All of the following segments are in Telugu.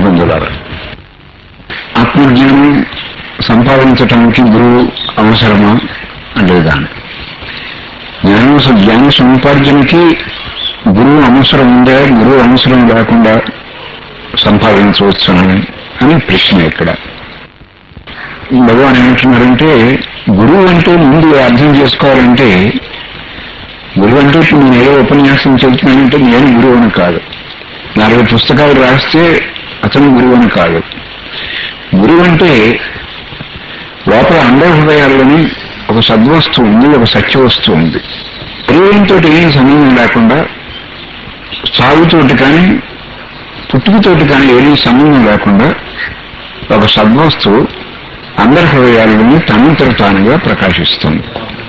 ఆత్మబంధులారు ఆత్మజ్ఞానం సంపాదించటానికి గురువు అవసరమా లేదా అని జ్ఞానం జ్ఞాన సముపార్జనకి గురువు అవసరం ఉందా గురువు అవసరం లేకుండా సంపాదించవచ్చునని అని ప్రశ్న ఇక్కడ భగవాన్ ఏమంటున్నారంటే గురువు అంటే ముందు అర్థం చేసుకోవాలంటే గురువు అంటే ఇప్పుడు నేను ఏదో ఉపన్యాసం చెబుతున్నానంటే నేను గురువు అని కాదు నాలుగు పుస్తకాలు రాస్తే అతను గురువు అని కాదు గురువు అంటే లోపల అండహృదయాల్లోని ఒక సద్వస్తువు ఉంది ఒక సత్య వస్తువు ఉంది శరీరంతో ఏం సంబంధం లేకుండా సాగుతోటి కానీ పుట్టుకతోటి కానీ ఏమీ సంబంధం లేకుండా ఒక సద్వస్తువు అందరి హృదయాల్లోని తనంతర తానుగా ప్రకాశిస్తుంది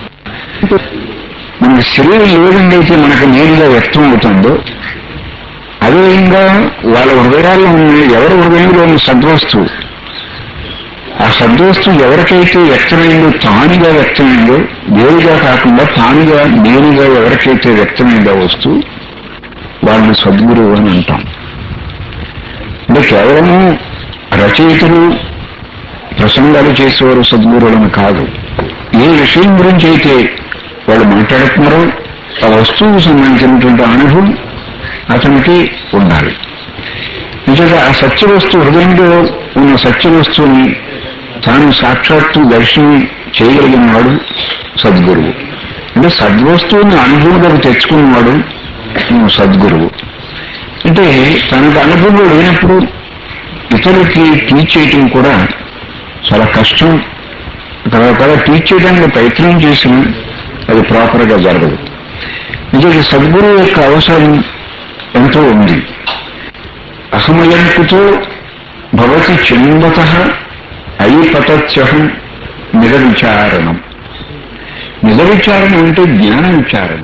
మన శరీరం ఏ విధంగా అయితే మనకు నేరుగా వ్యక్తం అవుతుందో అదేవిధంగా వాళ్ళ హృదయాల్లో ఉన్న ఎవరి హృదయంలో ఉన్న సద్వస్తువు ఆ సద్వస్తువు ఎవరికైతే వ్యక్తమైందో తానుగా వ్యక్తమైందో దేవుడిగా కాకుండా తానుగా నేనుగా ఎవరికైతే వ్యక్తమైందో వస్తువు వాళ్ళు సద్గురువు అని అంటాం అంటే కేవలము రచయితలు ప్రసంగాలు చేసేవారు సద్గురువులను కాదు ఏ విషయం గురించి అయితే వాళ్ళు మాట్లాడుతున్నారో ఆ వస్తువుకు సంబంధించినటువంటి అనుభవం అతనికి ఉండాలి నిజంగా ఆ సత్య వస్తువు హృదయంలో ఉన్న సత్య వస్తువుని తాను సాక్షాత్తు దర్శనం చేయగలిగిన వాడు సద్గురువు అంటే సద్వస్తువుని అనుభవంలోకి తెచ్చుకున్నవాడు సద్గురువు అంటే తనకు అనుభవంలో లేనప్పుడు ఇతరులకి టీచ్ చేయటం కూడా చాలా కష్టం తర్వాత టీచ్ చేయడానికి ప్రయత్నం చేసిన అది ప్రాపర్గా జరగదు నిజంగా సద్గురువు యొక్క అవసరం ఎంతో ఉంది అహమయంకుతో భవతి చిందత అయిపతత్యహం నిజ విచారణం నిజ విచారణ అంటే జ్ఞాన విచారణ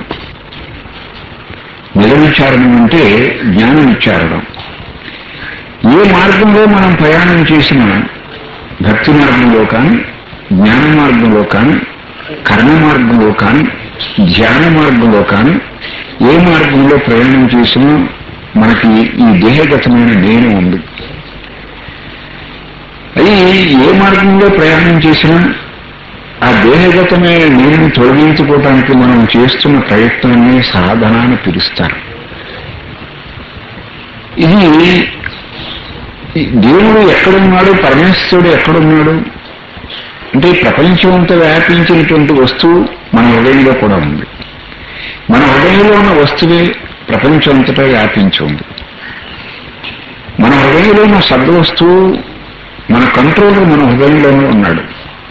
నిజ విచారణం అంటే జ్ఞాన విచారణం ఏ మార్గంలో మనం ప్రయాణం చేసినా భక్తి మార్గంలో కానీ జ్ఞాన మార్గంలో కానీ కర్మ మార్గంలో కానీ ధ్యాన మార్గంలో కానీ ఏ మార్గంలో ప్రయాణం చేసినా మనకి ఈ దేహగతమైన నేను ఉంది అది ఏ మార్గంలో ప్రయాణం చేసినా ఆ దేహగతమైన నేను తొలగించుకోవటానికి మనం చేస్తున్న ప్రయత్నాన్ని సాధన అని పిలుస్తారు ఇది ఈ దేవుడు ఎక్కడున్నాడు పరమేశ్వరుడు ఎక్కడున్నాడు అంటే ప్రపంచం అంతా వ్యాపించినటువంటి వస్తువు మన హృదయంలో కూడా ఉంది మన హృదయంలో ఉన్న వస్తువే ప్రపంచం అంతటా వ్యాపించి ఉంది మన హృదయంలో ఉన్న సద్వస్తువు మన కంట్రోలర్ మన హృదయంలోనే ఉన్నాడు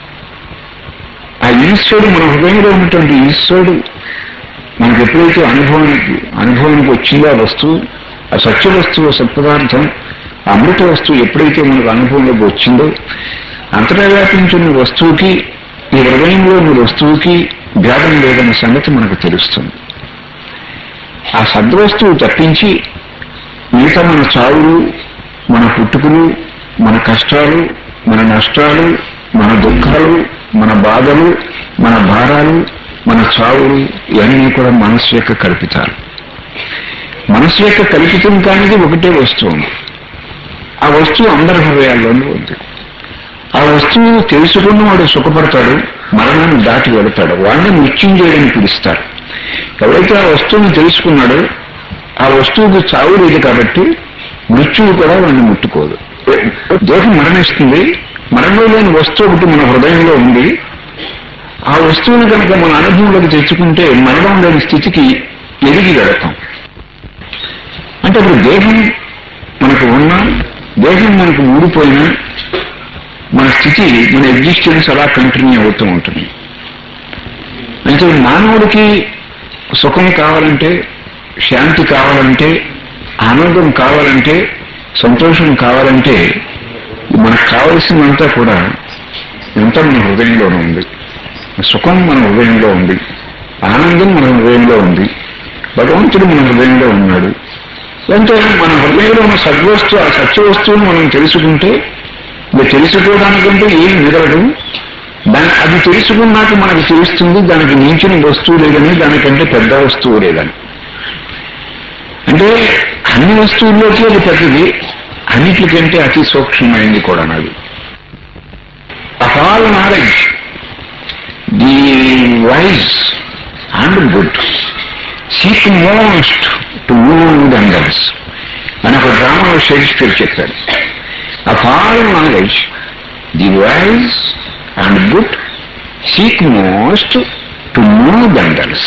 ఆ ఈశ్వరుడు మన హృదయంలో ఉన్నటువంటి ఈశ్వరుడు మనకు ఎప్పుడైతే అనుభవానికి అనుభవానికి వచ్చిందో ఆ వస్తువు ఆ సత్య వస్తువు సత్పదార్థం ఆ అమృత వస్తువు ఎప్పుడైతే మనకు అనుభవంలోకి వచ్చిందో అంతటా వ్యాపించిన వస్తువుకి ఈ హృదయంలో ఉన్న వస్తువుకి భేదం లేదన్న సంగతి మనకు తెలుస్తుంది ఆ సద్వస్తువు తప్పించి మిగతా మన చావులు మన పుట్టుకులు మన కష్టాలు మన నష్టాలు మన దుఃఖాలు మన బాధలు మన భారాలు మన చావులు ఇవన్నీ కూడా మనస్సు యొక్క కల్పితాలు మనస్సు యొక్క కల్పితం కానిది ఒకటే వస్తువు ఉంది ఆ వస్తువు అందరి హృదయాల్లోనూ ఉంది ఆ వస్తువు తెలుసుకున్నవాడు సుఖపడతాడు మరణాన్ని దాటి వెళతాడు వాడిని మృత్యుంజయుడని పిలుస్తారు ఎవరైతే ఆ వస్తువుని తెలుసుకున్నాడో ఆ వస్తువుకు చావు లేదు కాబట్టి మృత్యువు కూడా వాడిని ముట్టుకోదు దేహం మరణిస్తుంది మరణంలో లేని వస్తువు ఒకటి మన హృదయంలో ఉంది ఆ వస్తువుని కనుక మన అనుభవంలోకి తెచ్చుకుంటే మరణం లేని స్థితికి ఎదిగి వెళతాం అంటే ఇప్పుడు దేహం మనకు ఉన్నా దేహం మనకు ఊడిపోయినా మన స్థితి మన ఎగ్జిస్టెన్స్ అలా కంటిన్యూ అవుతూ ఉంటుంది అంటే మానవుడికి సుఖం కావాలంటే శాంతి కావాలంటే ఆనందం కావాలంటే సంతోషం కావాలంటే మనకు కావలసినంతా కూడా ఎంత మన హృదయంలోనే ఉంది సుఖం మన హృదయంలో ఉంది ఆనందం మన హృదయంలో ఉంది భగవంతుడు మన హృదయంలో ఉన్నాడు అంటే మన హృదయంలో ఉన్న సద్వస్తు ఆ సత్య వస్తువును మనం తెలుసుకుంటే ఇది తెలుసుకోవడానికంటే ఏం మిగలదు దాని అది తెలుసుకున్నాక మనకు తెలుస్తుంది దానికి మించిన వస్తువు లేదని దానికంటే పెద్ద వస్తువు లేదని అంటే అన్ని వస్తువుల్లోకి అది పెద్దది అన్నిటికంటే అతి సూక్ష్మమైంది కూడా నాది of all knowledge, the wise and good seek most to know than others. అని ఒక డ్రామాలో షేక్స్పియర్ చెప్పారు of all knowledge the wise and good seek most to know than others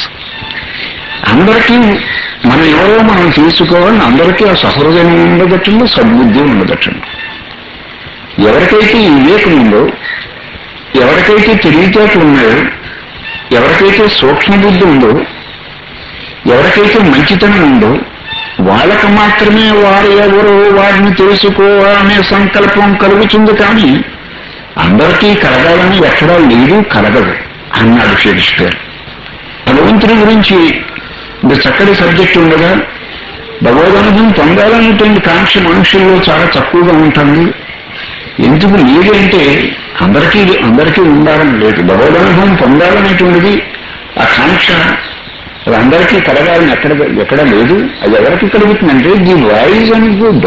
అందరికీ మనం ఎవరో మనం తెలుసుకోవాలని అందరికీ ఆ సహృదయం ఉండదట్టండి సద్బుద్ధి ఉండదట్టండి ఎవరికైతే ఈ వివేకం ఉందో ఎవరికైతే తెలివితేటలు ఉన్నాయో ఎవరికైతే సూక్ష్మబుద్ధి ఉందో ఎవరికైతే మంచితనం ఉందో వాళ్ళకు మాత్రమే వారు ఎవరో వారిని తెలుసుకోవాలనే సంకల్పం కలుగుతుంది కానీ అందరికీ కలగాలని ఎక్కడా లేదు కలగదు అన్నాడు షేక్స్పియర్ భగవంతుడి గురించి ఇంత చక్కటి సబ్జెక్ట్ ఉండగా భగవదనుభవం పొందాలనేటువంటి కాంక్ష మనుషుల్లో చాలా తక్కువగా ఉంటుంది ఎందుకు లేదు అంటే అందరికీ అందరికీ ఉండాలని లేదు భగవదనుభవం పొందాలనేటువంటిది ఆ కాంక్ష అది అందరికీ కలగాలని ఎక్కడ ఎక్కడ లేదు అది ఎవరికి కలుగుతుందంటే ది వాయిస్ అని గుడ్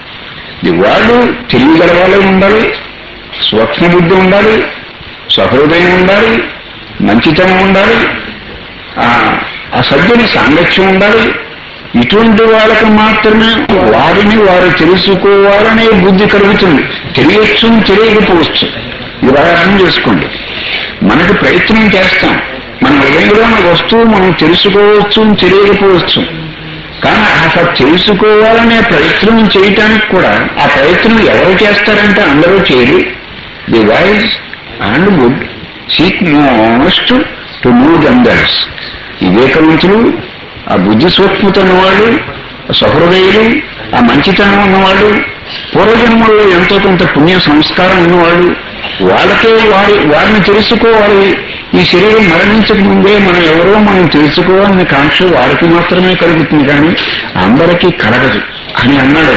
ది వాళ్ళు తెలియగల వాళ్ళే ఉండాలి సూక్ష్మబుద్ధి ఉండాలి సహృదయం ఉండాలి మంచితనం ఉండాలి ఆ ఆ సజ్జని సాంగత్యం ఉండాలి ఇటువంటి వాళ్ళకి మాత్రమే వారిని వారు తెలుసుకోవాలనే బుద్ధి కలుగుతుంది తెలియచ్చు తెలియకపోవచ్చు ఇది బాగా అర్థం చేసుకోండి మనకి ప్రయత్నం చేస్తాం మన హృదయంలో ఉన్న వస్తువు మనం తెలుసుకోవచ్చు తెలియకపోవచ్చు కానీ అసలు తెలుసుకోవాలనే ప్రయత్నం చేయటానికి కూడా ఆ ప్రయత్నం ఎవరు చేస్తారంటే అందరూ చేయరు the wise and good seek most to move others వివేకవంతులు ఆ బుద్ధి సూక్ష్మత ఉన్నవాళ్ళు సహృదయులు ఆ మంచితనం ఉన్నవాళ్ళు పూర్వజన్మల్లో ఎంతో కొంత పుణ్య సంస్కారం ఉన్నవాళ్ళు వాళ్ళకే వారి వారిని తెలుసుకోవాలి ఈ శరీరం మరణించక ముందే మనం ఎవరో మనం తెలుసుకోవాలనే కాంక్ష వారికి మాత్రమే కలుగుతుంది కానీ అందరికీ కలగదు అని అన్నాడు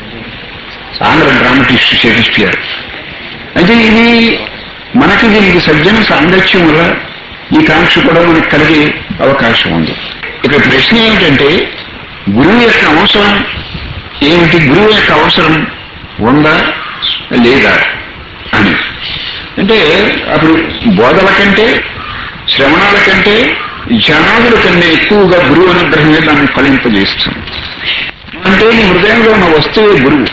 ఆంధ్ర డ్రామటిస్ట్ షేక్స్పియర్ అయితే ఇది మనకి దీనికి సజ్జన సాంగత్యం వల్ల ఈ కాంక్ష కూడా మనకి కలిగే అవకాశం ఉంది ఇక్కడ ప్రశ్న ఏమిటంటే గురువు యొక్క అవసరం ఏమిటి గురువు యొక్క అవసరం ఉందా లేదా అని అంటే అప్పుడు బోధల కంటే శ్రవణాల కంటే జనాదుల కంటే ఎక్కువగా గురువు అనుగ్రహమే దాన్ని ఫలింపజేస్తుంది అంటే నీ హృదయంలో ఉన్న వస్తువే గురువు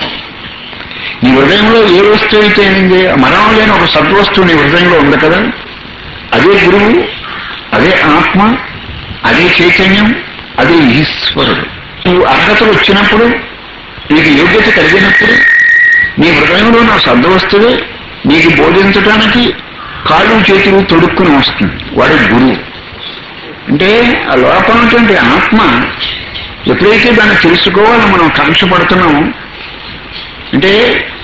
నీ హృదయంలో ఏ వస్తువు అయితే ఏంది మరణం లేని ఒక సద్వస్తువు నీ హృదయంలో ఉంది కదా అదే గురువు అదే ఆత్మ అదే చైతన్యం అదే ఈశ్వరుడు నువ్వు అర్హతలు వచ్చినప్పుడు నీకు యోగ్యత కలిగినప్పుడు నీ హృదయంలో నా సద్వస్తువే నీకు బోధించటానికి కాళ్ళు చేతులు తొడుక్కుని వస్తుంది వాడి గురువు అంటే ఆ లోపల ఉన్నటువంటి ఆత్మ ఎప్పుడైతే దాన్ని తెలుసుకోవాలని మనం కాంక్ష పడుతున్నామో అంటే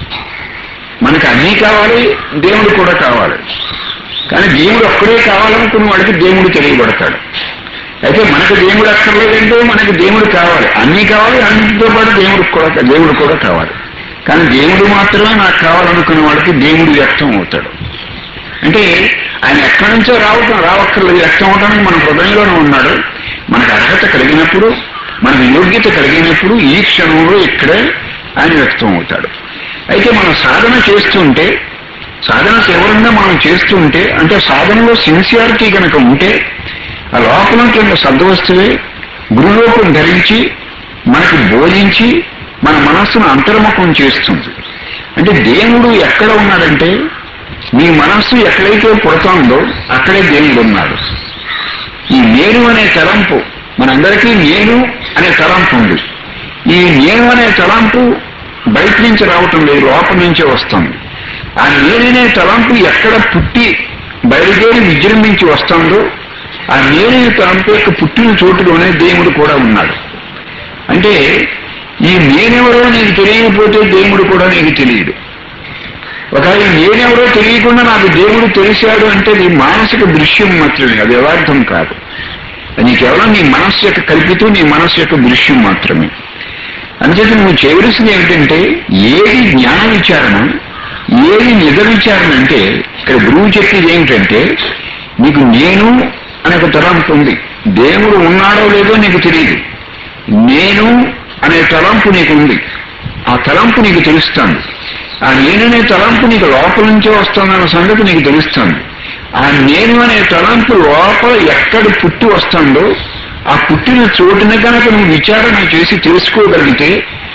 మనకి అన్నీ కావాలి దేవుడు కూడా కావాలి కానీ దేవుడు ఒక్కడే కావాలనుకున్న వాడికి దేవుడు తెలియబడతాడు అయితే మనకు దేవుడు అక్కర్లేదంటే మనకి దేవుడు కావాలి అన్నీ కావాలి అన్నింటితో పాటు దేవుడు కూడా దేవుడు కూడా కావాలి కానీ దేవుడు మాత్రమే నాకు కావాలనుకున్న వాడికి దేవుడు వ్యక్తం అవుతాడు అంటే ఆయన ఎక్కడి నుంచో రావటం రావక్కర్లేదు వ్యక్తం అవడానికి మన హృదయంలోనే ఉన్నాడు మనకు అర్హత కలిగినప్పుడు మనకు యోగ్యత కలిగినప్పుడు ఈ క్షణంలో ఇక్కడే ఆయన వ్యక్తం అవుతాడు అయితే మనం సాధన చేస్తుంటే సాధన తీవ్రంగా మనం చేస్తుంటే అంటే సాధనలో సిన్సియారిటీ కనుక ఉంటే ఆ లోపల కింద సద్వస్తువే గురులోకం ధరించి మనకు బోధించి మన మనస్సును అంతర్ముఖం చేస్తుంది అంటే దేవుడు ఎక్కడ ఉన్నాడంటే మీ మనస్సు ఎక్కడైతే పుడతాందో అక్కడే దేవుడు ఉన్నాడు ఈ నేను అనే తలంపు మనందరికీ నేను అనే తలంపు ఉంది ఈ నేను అనే తలంపు బయట నుంచి రావటం లేదు లోపల నుంచే వస్తుంది ఆ నేననే తలంపు ఎక్కడ పుట్టి బయలుదేరి విజృంభించి వస్తుందో ఆ నేననే తలంపు యొక్క పుట్టిన చోటులోనే దేవుడు కూడా ఉన్నాడు అంటే ఈ నేనెవరో నీకు తెలియకపోతే దేవుడు కూడా నీకు తెలియడు ఒకవేళ నేనెవరో తెలియకుండా నాకు దేవుడు తెలిసాడు అంటే నీ మానసిక దృశ్యం మాత్రమే అది యథార్థం కాదు అది కేవలం నీ మనస్సు యొక్క కల్పితం నీ మనస్సు యొక్క దృశ్యం మాత్రమే అంచేత నువ్వు చేయవలసింది ఏమిటంటే ఏది జ్ఞాన విచారణ ఏది నిజ విచారణ అంటే ఇక్కడ గురువు చెప్పేది ఏమిటంటే నీకు నేను అనే ఒక తలంపు ఉంది దేవుడు ఉన్నాడో లేదో నీకు తెలియదు నేను అనే తలంపు నీకు ఉంది ఆ తలంపు నీకు తెలుస్తుంది ఆ నేననే తలంపు నీకు లోపల నుంచే వస్తుందన్న సంగతి నీకు తెలుస్తుంది ఆ నేను అనే తలంపు లోపల ఎక్కడ పుట్టి వస్తుందో ఆ పుట్టిన చోటున కనుక నువ్వు విచారణ చేసి తెలుసుకోగలిగితే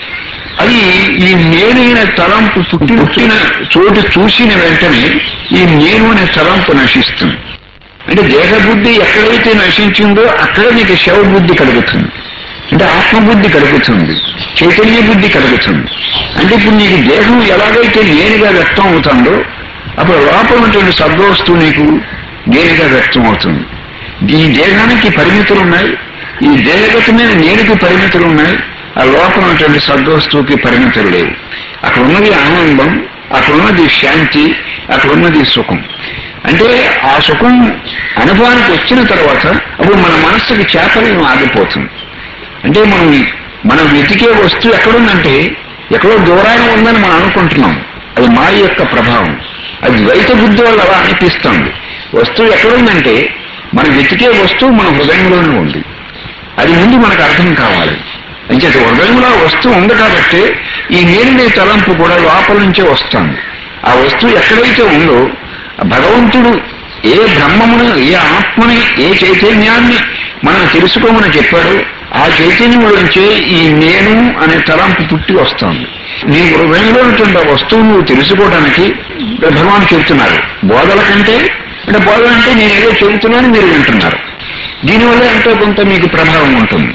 అది ఈ నేనైన తలంపు పుట్టి పుట్టిన చోటు చూసిన వెంటనే ఈ నేను అనే తలంపు నశిస్తుంది అంటే దేహబుద్ధి ఎక్కడైతే నశించిందో అక్కడ నీకు శవ బుద్ధి కలుగుతుంది అంటే ఆత్మబుద్ధి కలుగుతుంది చైతన్య బుద్ధి కలుగుతుంది అంటే ఇప్పుడు నీకు దేహం ఎలాగైతే నేనుగా వ్యక్తం అవుతుందో అప్పుడు లోపల ఉన్నటువంటి సద్వస్తువు నీకు నేనుగా వ్యక్తం అవుతుంది ఈ దేహానికి పరిమితులు ఉన్నాయి ఈ దేహగతమైన నేనుకి పరిమితులు ఉన్నాయి ఆ లోపల ఉన్నటువంటి సద్వస్తువుకి పరిమితులు లేవు అక్కడ ఉన్నది ఆనందం అక్కడ ఉన్నది శాంతి అక్కడ ఉన్నది సుఖం అంటే ఆ సుఖం అనుభవానికి వచ్చిన తర్వాత అప్పుడు మన మనస్సుకి చేపలేం ఆగిపోతుంది అంటే మనం మనం వెతికే వస్తువు ఎక్కడుందంటే ఎక్కడో దూరాన ఉందని మనం అనుకుంటున్నాం అది మాయ యొక్క ప్రభావం అది ద్వైత బుద్ధి వల్ల అలా అనిపిస్తుంది వస్తువు ఎక్కడుందంటే మనం వెతికే వస్తువు మన హృదయంలోనే ఉంది అది ముందు మనకు అర్థం కావాలి అంచేత హృదయంలో ఆ వస్తువు ఉంది కాబట్టి ఈ నేరునే తలంపు కూడా లోపల నుంచే వస్తుంది ఆ వస్తువు ఎక్కడైతే ఉందో ఆ భగవంతుడు ఏ బ్రహ్మమును ఏ ఆత్మని ఏ చైతన్యాన్ని మనం తెలుసుకోమని చెప్పాడు ఆ చైతన్యంలోంచే ఈ నేను అనే తలంపు పుట్టి వస్తుంది నీ హృదయంలో ఉన్నటువంటి ఆ వస్తువు నువ్వు తెలుసుకోవడానికి భగవాన్ చెబుతున్నారు బోధల కంటే అంటే బోధన అంటే నేను ఏదో చెబుతున్నాను మీరు వింటున్నారు దీనివల్ల ఎంతో కొంత మీకు ప్రభావం ఉంటుంది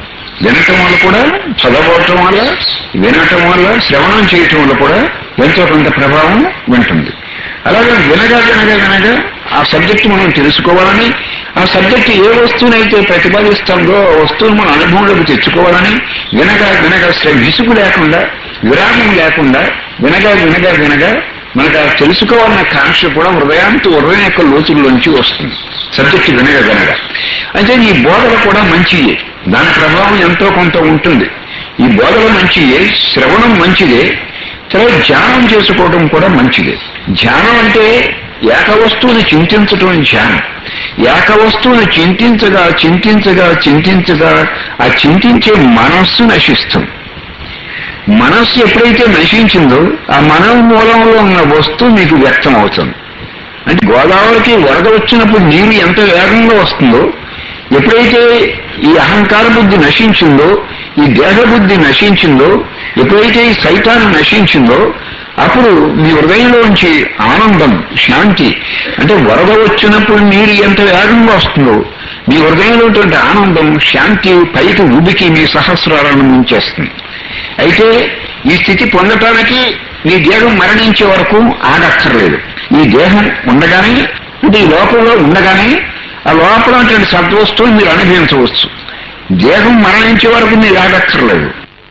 వినటం వల్ల కూడా చదవటం వల్ల వినటం వల్ల శ్రవణం చేయటం వల్ల కూడా ఎంతో కొంత ప్రభావం ఉంటుంది అలాగే వినగా వినగా వినగా ఆ సబ్జెక్ట్ మనం తెలుసుకోవాలని ఆ సబ్జెక్ట్ ఏ వస్తువునైతే ప్రతిపాదిస్తుందో ఆ వస్తువును మనం అనుభవంలోకి తెచ్చుకోవాలని వినగా వినగా శ్ర- విసుగు లేకుండా విరామం లేకుండా వినగా వినగా వినగా మనకు ఆ తెలుసుకోవాలన్న కాంక్ష కూడా హృదయాంతి హృదయం యొక్క లోతుల్లోంచి వస్తుంది సబ్జెక్ట్ వినగా వినగా అంటే ఈ బోధలు కూడా మంచియే దాని ప్రభావం ఎంతో కొంత ఉంటుంది ఈ బోధలు మంచియే శ్రవణం మంచిదే తర్వాత ధ్యానం చేసుకోవడం కూడా మంచిదే ధ్యానం అంటే ఏక వస్తువుని చింతించటం ధ్యానం ఏక వస్తువుని చింతించగా చింతించగా చింతించగా ఆ చింతించే మనస్సు నశిస్తుంది మనస్సు ఎప్పుడైతే నశించిందో ఆ మనో మూలంలో ఉన్న వస్తువు మీకు వ్యక్తం అవుతుంది అంటే గోదావరికి వరద వచ్చినప్పుడు నీరు ఎంత వేగంగా వస్తుందో ఎప్పుడైతే ఈ అహంకార బుద్ధి నశించిందో ఈ దేహ బుద్ధి నశించిందో ఎప్పుడైతే ఈ సైతాన్ని నశించిందో అప్పుడు మీ హృదయంలోంచి ఆనందం శాంతి అంటే వరద వచ్చినప్పుడు నీరు ఎంత వేగంగా వస్తుందో మీ హృదయంలో ఉన్నటువంటి ఆనందం శాంతి పైకి ఉబికి మీ సహస్రాలను ముంచేస్తుంది అయితే ఈ స్థితి పొందటానికి నీ దేహం మరణించే వరకు ఆగక్కర్లేదు ఈ దేహం ఉండగానే అంటే ఈ లోకంలో ఉండగానే ఆ లోపల ఉన్నటువంటి సద్వస్తువుని మీరు అనుభవించవచ్చు దేహం మరణించే వరకు మీరు ఆగక్కర్లేదు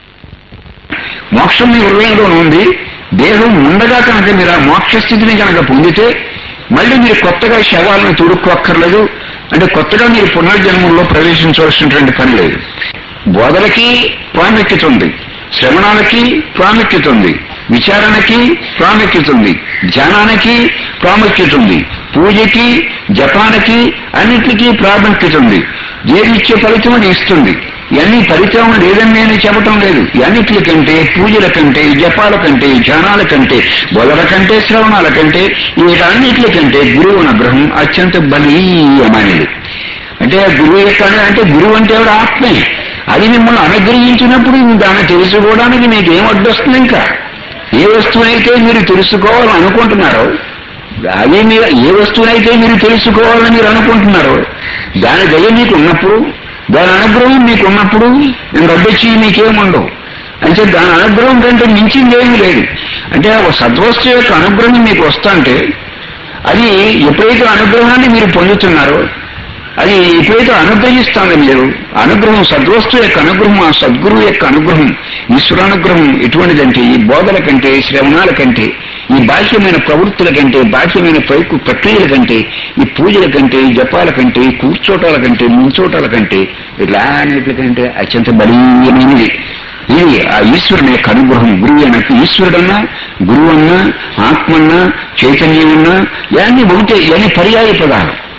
మోక్షం మీ హృదయంలో ఉంది దేహం ఉండగా కనుక మీరు ఆ మోక్ష స్థితిని కనుక పొందితే మళ్ళీ మీరు కొత్తగా శవాలను తొడుక్కోక్కర్లేదు అంటే కొత్తగా మీరు పునర్జన్మంలో ప్రవేశించవలసినటువంటి పని లేదు బోధలకి ప్రాముఖ్యత ఉంది శ్రవణాలకి ప్రాముఖ్యత ఉంది విచారణకి ప్రాముఖ్యత ఉంది ధ్యానానికి ప్రాముఖ్యత ఉంది పూజకి జపానికి అన్నిటికీ ప్రాముఖ్యత ఉంది ఏది ఇచ్చే ఫలితం అది ఇస్తుంది ఇవన్నీ ఫలితం లేదని నేను చెప్పటం లేదు ఇవన్నిటి కంటే పూజల కంటే జపాల కంటే ధ్యానాల కంటే బోధల కంటే శ్రవణాల కంటే వీటన్నిటి కంటే గురువు అనుగ్రహం అత్యంత బలీయమైనది అంటే ఆ గురువు యొక్క అను- అంటే గురువు అంటే ఎవడు ఆత్మే అది మిమ్మల్ని అనుగ్రహించినప్పుడు దాన్ని తెలుసుకోవడానికి మీకు ఏం అడ్డొస్తుంది ఇంకా ఏ వస్తువునైతే మీరు తెలుసుకోవాలని అనుకుంటున్నారో అది మీరు ఏ వస్తువునైతే మీరు తెలుసుకోవాలని మీరు అనుకుంటున్నారో దాని దయ మీకు ఉన్నప్పుడు దాని అనుగ్రహం మీకు ఉన్నప్పుడు నేను రద్దొచ్చి మీకేముండవు అంటే దాని అనుగ్రహం కంటే మించిందేమీ లేదు అంటే ఒక సద్వస్తు యొక్క అనుగ్రహం మీకు వస్తుంటే అది ఎప్పుడైతే అనుగ్రహాన్ని మీరు పొందుతున్నారో అది ఎప్పుడైతే అనుగ్రహిస్తానో మీరు అనుగ్రహం సద్వస్తు యొక్క అనుగ్రహం ఆ సద్గురువు యొక్క అనుగ్రహం ఈశ్వరానుగ్రహం ఎటువంటిదంటే ఈ బోధల కంటే శ్రవణాల కంటే ఈ బాహ్యమైన ప్రవృత్తుల కంటే బాహ్యమైన పైకు ప్రక్రియల కంటే ఈ పూజల కంటే ఈ జపాల కంటే ఈ కూర్చోటాల కంటే ముంచోటాల కంటే ఇట్లాంటి కంటే అత్యంత బలీయమైనది ఇది ఆ ఈశ్వరుని యొక్క అనుగ్రహం గురువు అన్నట్టు ఈశ్వరుడన్నా గురువు అన్నా ఆత్మన్నా చైతన్యం అన్నా ఇవన్నీ ఒకటే ఇవన్నీ పర్యాయ పదాలు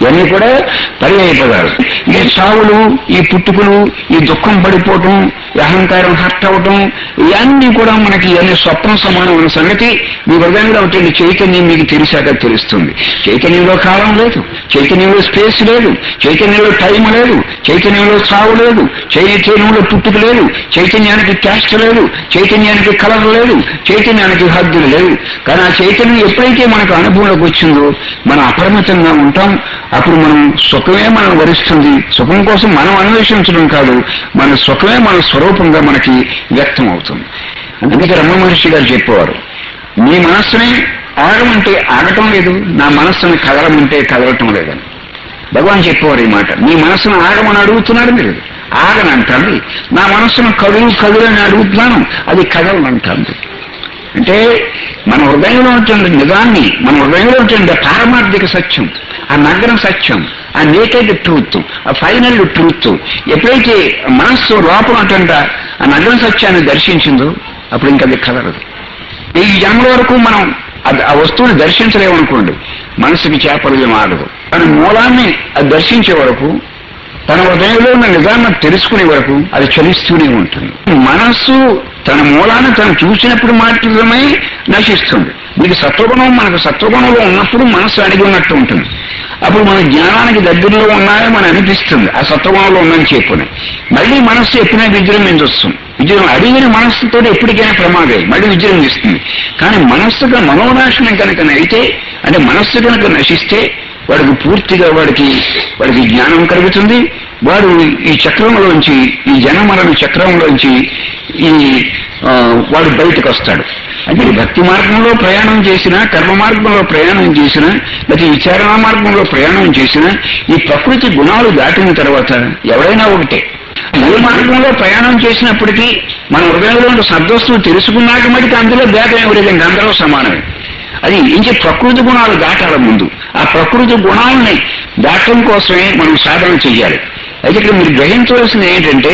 ఇవన్నీ కూడా పర్యాయ పదాలు ఈ చావులు ఈ పుట్టుకులు ఈ దుఃఖం పడిపోవటం ఈ అహంకారం హర్ట్ అవటం ఇవన్నీ కూడా మనకి ఇవన్నీ స్వప్నం సమానమైన సంగతి మీ హృదయంలో ఉంటుంది చైతన్యం మీకు తెలిసాక తెలుస్తుంది చైతన్యంలో కాలం లేదు చైతన్యంలో స్పేస్ లేదు చైతన్యంలో టైం లేదు చైతన్యంలో చావు లేదు చైతన్యంలో పుట్టుక లేదు చైతన్యానికి క్యాస్ట్ లేదు చైతన్యానికి కలర్ లేదు చైతన్యానికి హద్దులు లేవు కానీ ఆ చైతన్యం ఎప్పుడైతే మనకు అనుభవంలోకి వచ్చిందో మనం అప్రమత్తంగా ఉంటాం అప్పుడు మనం సుఖమే మనం వరిస్తుంది సుఖం కోసం మనం అన్వేషించడం కాదు మన సుఖమే మన స్వరూపంగా మనకి వ్యక్తం అవుతుంది అందుకే రమణ మహర్షి గారు చెప్పేవారు మీ మనస్సుని ఆగమంటే ఆగటం లేదు నా మనస్సుని కదలమంటే కదలటం లేదని భగవాన్ చెప్పేవారు ఈ మాట మీ మనస్సును ఆగమని అడుగుతున్నారు మీరు ఆగని అంటుంది నా మనస్సును కదులు కదులని అడుగుతున్నాను అది కదలనంటుంది అంటే మన హృదయంలో ఉంటుంది నిజాన్ని మన హృదయంలో ఉంటుంది ఆ పారమార్థిక సత్యం ఆ నగ్న సత్యం ఆ నేటెడ్ ట్రూత్ ఆ ఫైనల్ ట్రూత్ ఎప్పుడైతే మనస్సు లోపల ఉంటుంట ఆ నగ్న సత్యాన్ని దర్శించిందో అప్పుడు ఇంకా అది కదలదు ఈ జన్మల వరకు మనం అది- ఆ వస్తువుని దర్శించలేమనుకోండి మనసుకి చేపలు ఆగదు తన మూలాన్ని అది దర్శించే వరకు తన హృదయంలో ఉన్న నిజాన్ని తెలుసుకునే వరకు అది చలిస్తూనే ఉంటుంది మనస్సు తన మూలాన్ని తను చూసినప్పుడు మాత్రమే నశిస్తుంది మీకు సత్వగుణం మనకు సత్వగుణంలో ఉన్నప్పుడు మనస్సు అడిగి ఉన్నట్టు ఉంటుంది అప్పుడు మన జ్ఞానానికి దగ్గరలో ఉన్నాయని మనం అనిపిస్తుంది ఆ సత్వగుణంలో ఉందని చెప్పుని మళ్ళీ మనస్సు ఎప్పుడైనా విజృంభించొస్తుంది విజయం అడిగిన మనస్సుతో ఎప్పటికైనా ప్రమాదే మళ్ళీ విజృంభిస్తుంది కానీ మనస్సుగా మనోనాశనం కనుక అయితే అంటే మనస్సు కనుక నశిస్తే వాడికి పూర్తిగా వాడికి వాడికి జ్ఞానం కలుగుతుంది వాడు ఈ చక్రంలోంచి ఈ జనమరణ చక్రంలోంచి ఈ ఆ, వాడు బయటకు వస్తాడు అంటే ఈ భక్తి మార్గంలో ప్రయాణం చేసినా కర్మ మార్గంలో ప్రయాణం చేసినా లేకపోతే విచారణ మార్గంలో ప్రయాణం చేసినా ఈ ప్రకృతి గుణాలు దాటిన తర్వాత ఎవరైనా ఒకటే ఏ మార్గంలో ప్రయాణం చేసినప్పటికీ మన హృదయంలో ఉన్న సద్వస్తువు తెలుసుకున్నాక మటుకు అందులో భేదం ఎవరైతే అందరూ సమానమే అది ఇంకే ప్రకృతి గుణాలు దాటాలి ముందు ఆ ప్రకృతి గుణాలని దాటడం కోసమే మనం సాధన చెయ్యాలి అయితే ఇక్కడ మీరు గ్రహించవలసింది ఏంటంటే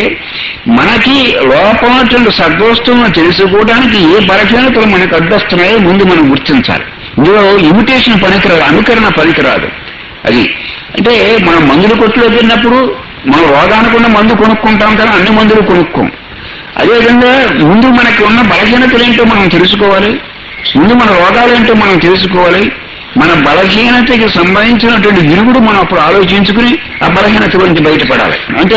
మనకి లోపల సద్వస్తువులను తెలుసుకోవడానికి ఏ బలహీనతలు మనకు అడ్డొస్తున్నాయో ముందు మనం గుర్తించాలి ఇందులో ఇమిటేషన్ పనికిరాదు అనుకరణ పనికిరాదు అది అంటే మనం మందుల కొట్టులోకి వెళ్ళినప్పుడు మనం రోగానుకున్న మందు కొనుక్కుంటాం కానీ అన్ని మందులు కొనుక్కోం అదేవిధంగా ముందు మనకి ఉన్న బలహీనతలు ఏంటో మనం తెలుసుకోవాలి ముందు మన రోగాలేంటో మనం తెలుసుకోవాలి మన బలహీనతకి సంబంధించినటువంటి విరుగుడు మనం అప్పుడు ఆలోచించుకుని ఆ బలహీనత గురించి బయటపడాలి అంటే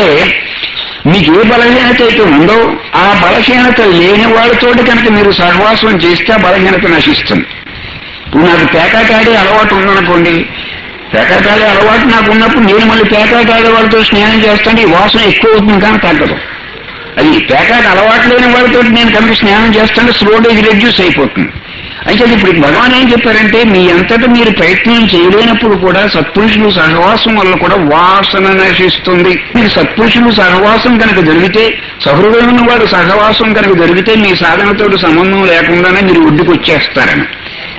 మీకు ఏ బలహీనత అయితే ఉందో ఆ బలహీనత లేని వాళ్ళతోటి కనుక మీరు సహవాసం చేస్తే ఆ బలహీనత నశిస్తుంది ఇప్పుడు నాకు పేకాటాడే అలవాటు ఉందనుకోండి పేకాటాడే అలవాటు నాకు ఉన్నప్పుడు నేను మళ్ళీ పేకాటాడే వాళ్ళతో స్నేహం చేస్తాను ఈ వాసన ఎక్కువ అవుతుంది కానీ తగ్గదు అది పేకాట అలవాటు లేని వాళ్ళతో నేను కనుక స్నేహం చేస్తుంటే స్లో డేజ్ రెడ్యూస్ అయిపోతుంది అయితే ఇప్పుడు భగవాన్ ఏం చెప్పారంటే మీ అంతటా మీరు ప్రయత్నం చేయలేనప్పుడు కూడా సత్పురుషులు సహవాసం వల్ల కూడా వాసన నశిస్తుంది మీరు సత్పురుషులు సహవాసం కనుక జరిగితే సహృదయం వాడు సహవాసం కనుక జరిగితే మీ సాధనతో సంబంధం లేకుండానే మీరు ఒడ్డుకు వచ్చేస్తారని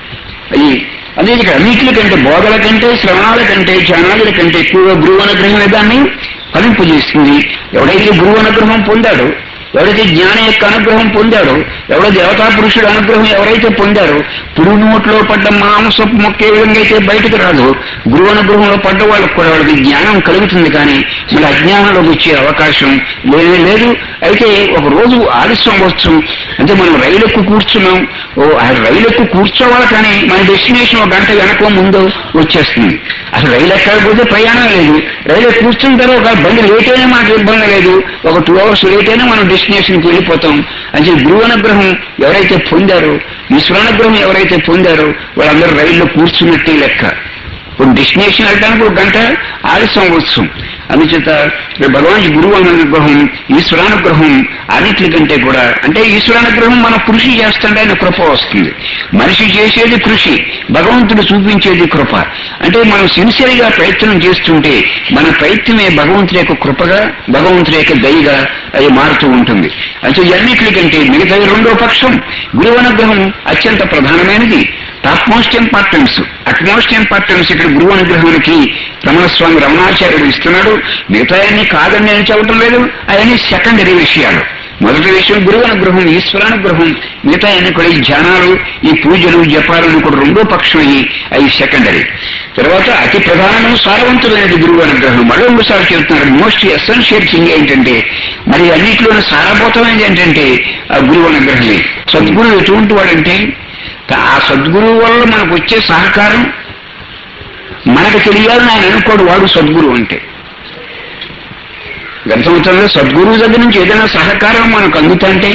అది అదే ఇక్కడ అన్నింటికంటే బోధల కంటే శ్రవణాల కంటే ధ్యానాల కంటే ఎక్కువగా గురువు అనుగ్రహం దాన్ని ఫలింపజేస్తుంది ఎవడైతే గురువు అనుగ్రహం పొందాడో ఎవరైతే జ్ఞానం యొక్క అనుగ్రహం పొందాడో ఎవడో దేవతా పురుషుడు అనుగ్రహం ఎవరైతే పొందారో పురుగు నోట్లో పడ్డ మాంసపు మొక్క ఏ విధంగా అయితే బయటకు రాదు గురువు అనుగ్రహంలో పడ్డ వాళ్ళకి కూడా వాళ్ళకి జ్ఞానం కలుగుతుంది కానీ మళ్ళీ అజ్ఞానంలోకి వచ్చే అవకాశం లేనే లేదు అయితే ఒక రోజు ఆలస్యం వచ్చు అంటే మనం రైలుకు కూర్చున్నాం ఓ ఆ రైలుకు కూర్చోవాలి కానీ మన డెస్టినేషన్ ఒక గంట వెనక ముందు వచ్చేస్తుంది అసలు రైలు ఎక్కకపోతే ప్రయాణం లేదు రైలు కూర్చున్న తర్వాత ఒక బండి లేట్ అయినా మనకు ఇబ్బంది లేదు ఒక టూ అవర్స్ లేట్ అయినా మనం డెస్టినేషన్కి వెళ్ళిపోతాం అంటే గురువు అనుగ్రహం ఎవరైతే పొందారో ఈశ్వరానుగ్రహం ఎవరైతే పొందారో వాళ్ళందరూ రైల్లో కూర్చున్నట్టే లెక్క ఇప్పుడు డెస్టినేషన్ వెళ్ళడానికి ఒక గంట ఆలస్యం అవ్వచ్చు అందుచేత ఇక్కడ భగవాన్ గురువు అనుగ్రహం ఈశ్వరానుగ్రహం అన్నిటికంటే కూడా అంటే ఈశ్వరానుగ్రహం మనం కృషి చేస్తుంటే ఆయన కృప వస్తుంది మనిషి చేసేది కృషి భగవంతుడు చూపించేది కృప అంటే మనం సిన్సియర్ గా ప్రయత్నం చేస్తుంటే మన ప్రయత్నమే భగవంతుడి యొక్క కృపగా భగవంతుడి యొక్క దయగా అది మారుతూ ఉంటుంది అంటే ఇవన్నిటికంటే మిగతా రెండో పక్షం గురువు అనుగ్రహం అత్యంత ప్రధానమైనది top most importance utmost importance ఇక్కడ గురువు అనుగ్రహానికి రమణస్వామి రమణాచార్యుడు ఇస్తున్నాడు మిగతా అన్ని కాదని నేను చెప్పడం లేదు అవన్నీ సెకండరీ విషయాలు మొదటి విషయం గురువు అనుగ్రహం ఈశ్వరానుగ్రహం మిగతా అన్ని కూడా ఈ ధ్యానాలు ఈ పూజలు జపాలు కూడా రెండో పక్షం అయ్యి అవి సెకండరీ తర్వాత అతి ప్రధానము సారవంతమైనది గురువు అనుగ్రహం మరో ఒకసారి చెప్తున్నారు మోస్ట్ ఎసెన్షియల్ థింగ్ ఏంటంటే మరి అన్నింటిలోనే సారభూతమైనది ఏంటంటే ఆ గురువు అనుగ్రహమే సద్గురువు ఎటువంటి వాడంటే ఆ సద్గురువు వల్ల మనకు వచ్చే సహకారం మనకు తెలియాలని ఆయన అనుకోడు వాడు సద్గురువు అంటే గతసంవత్సరంలో సద్గురువు దగ్గర నుంచి ఏదైనా సహకారం మనకు అందుతుంటే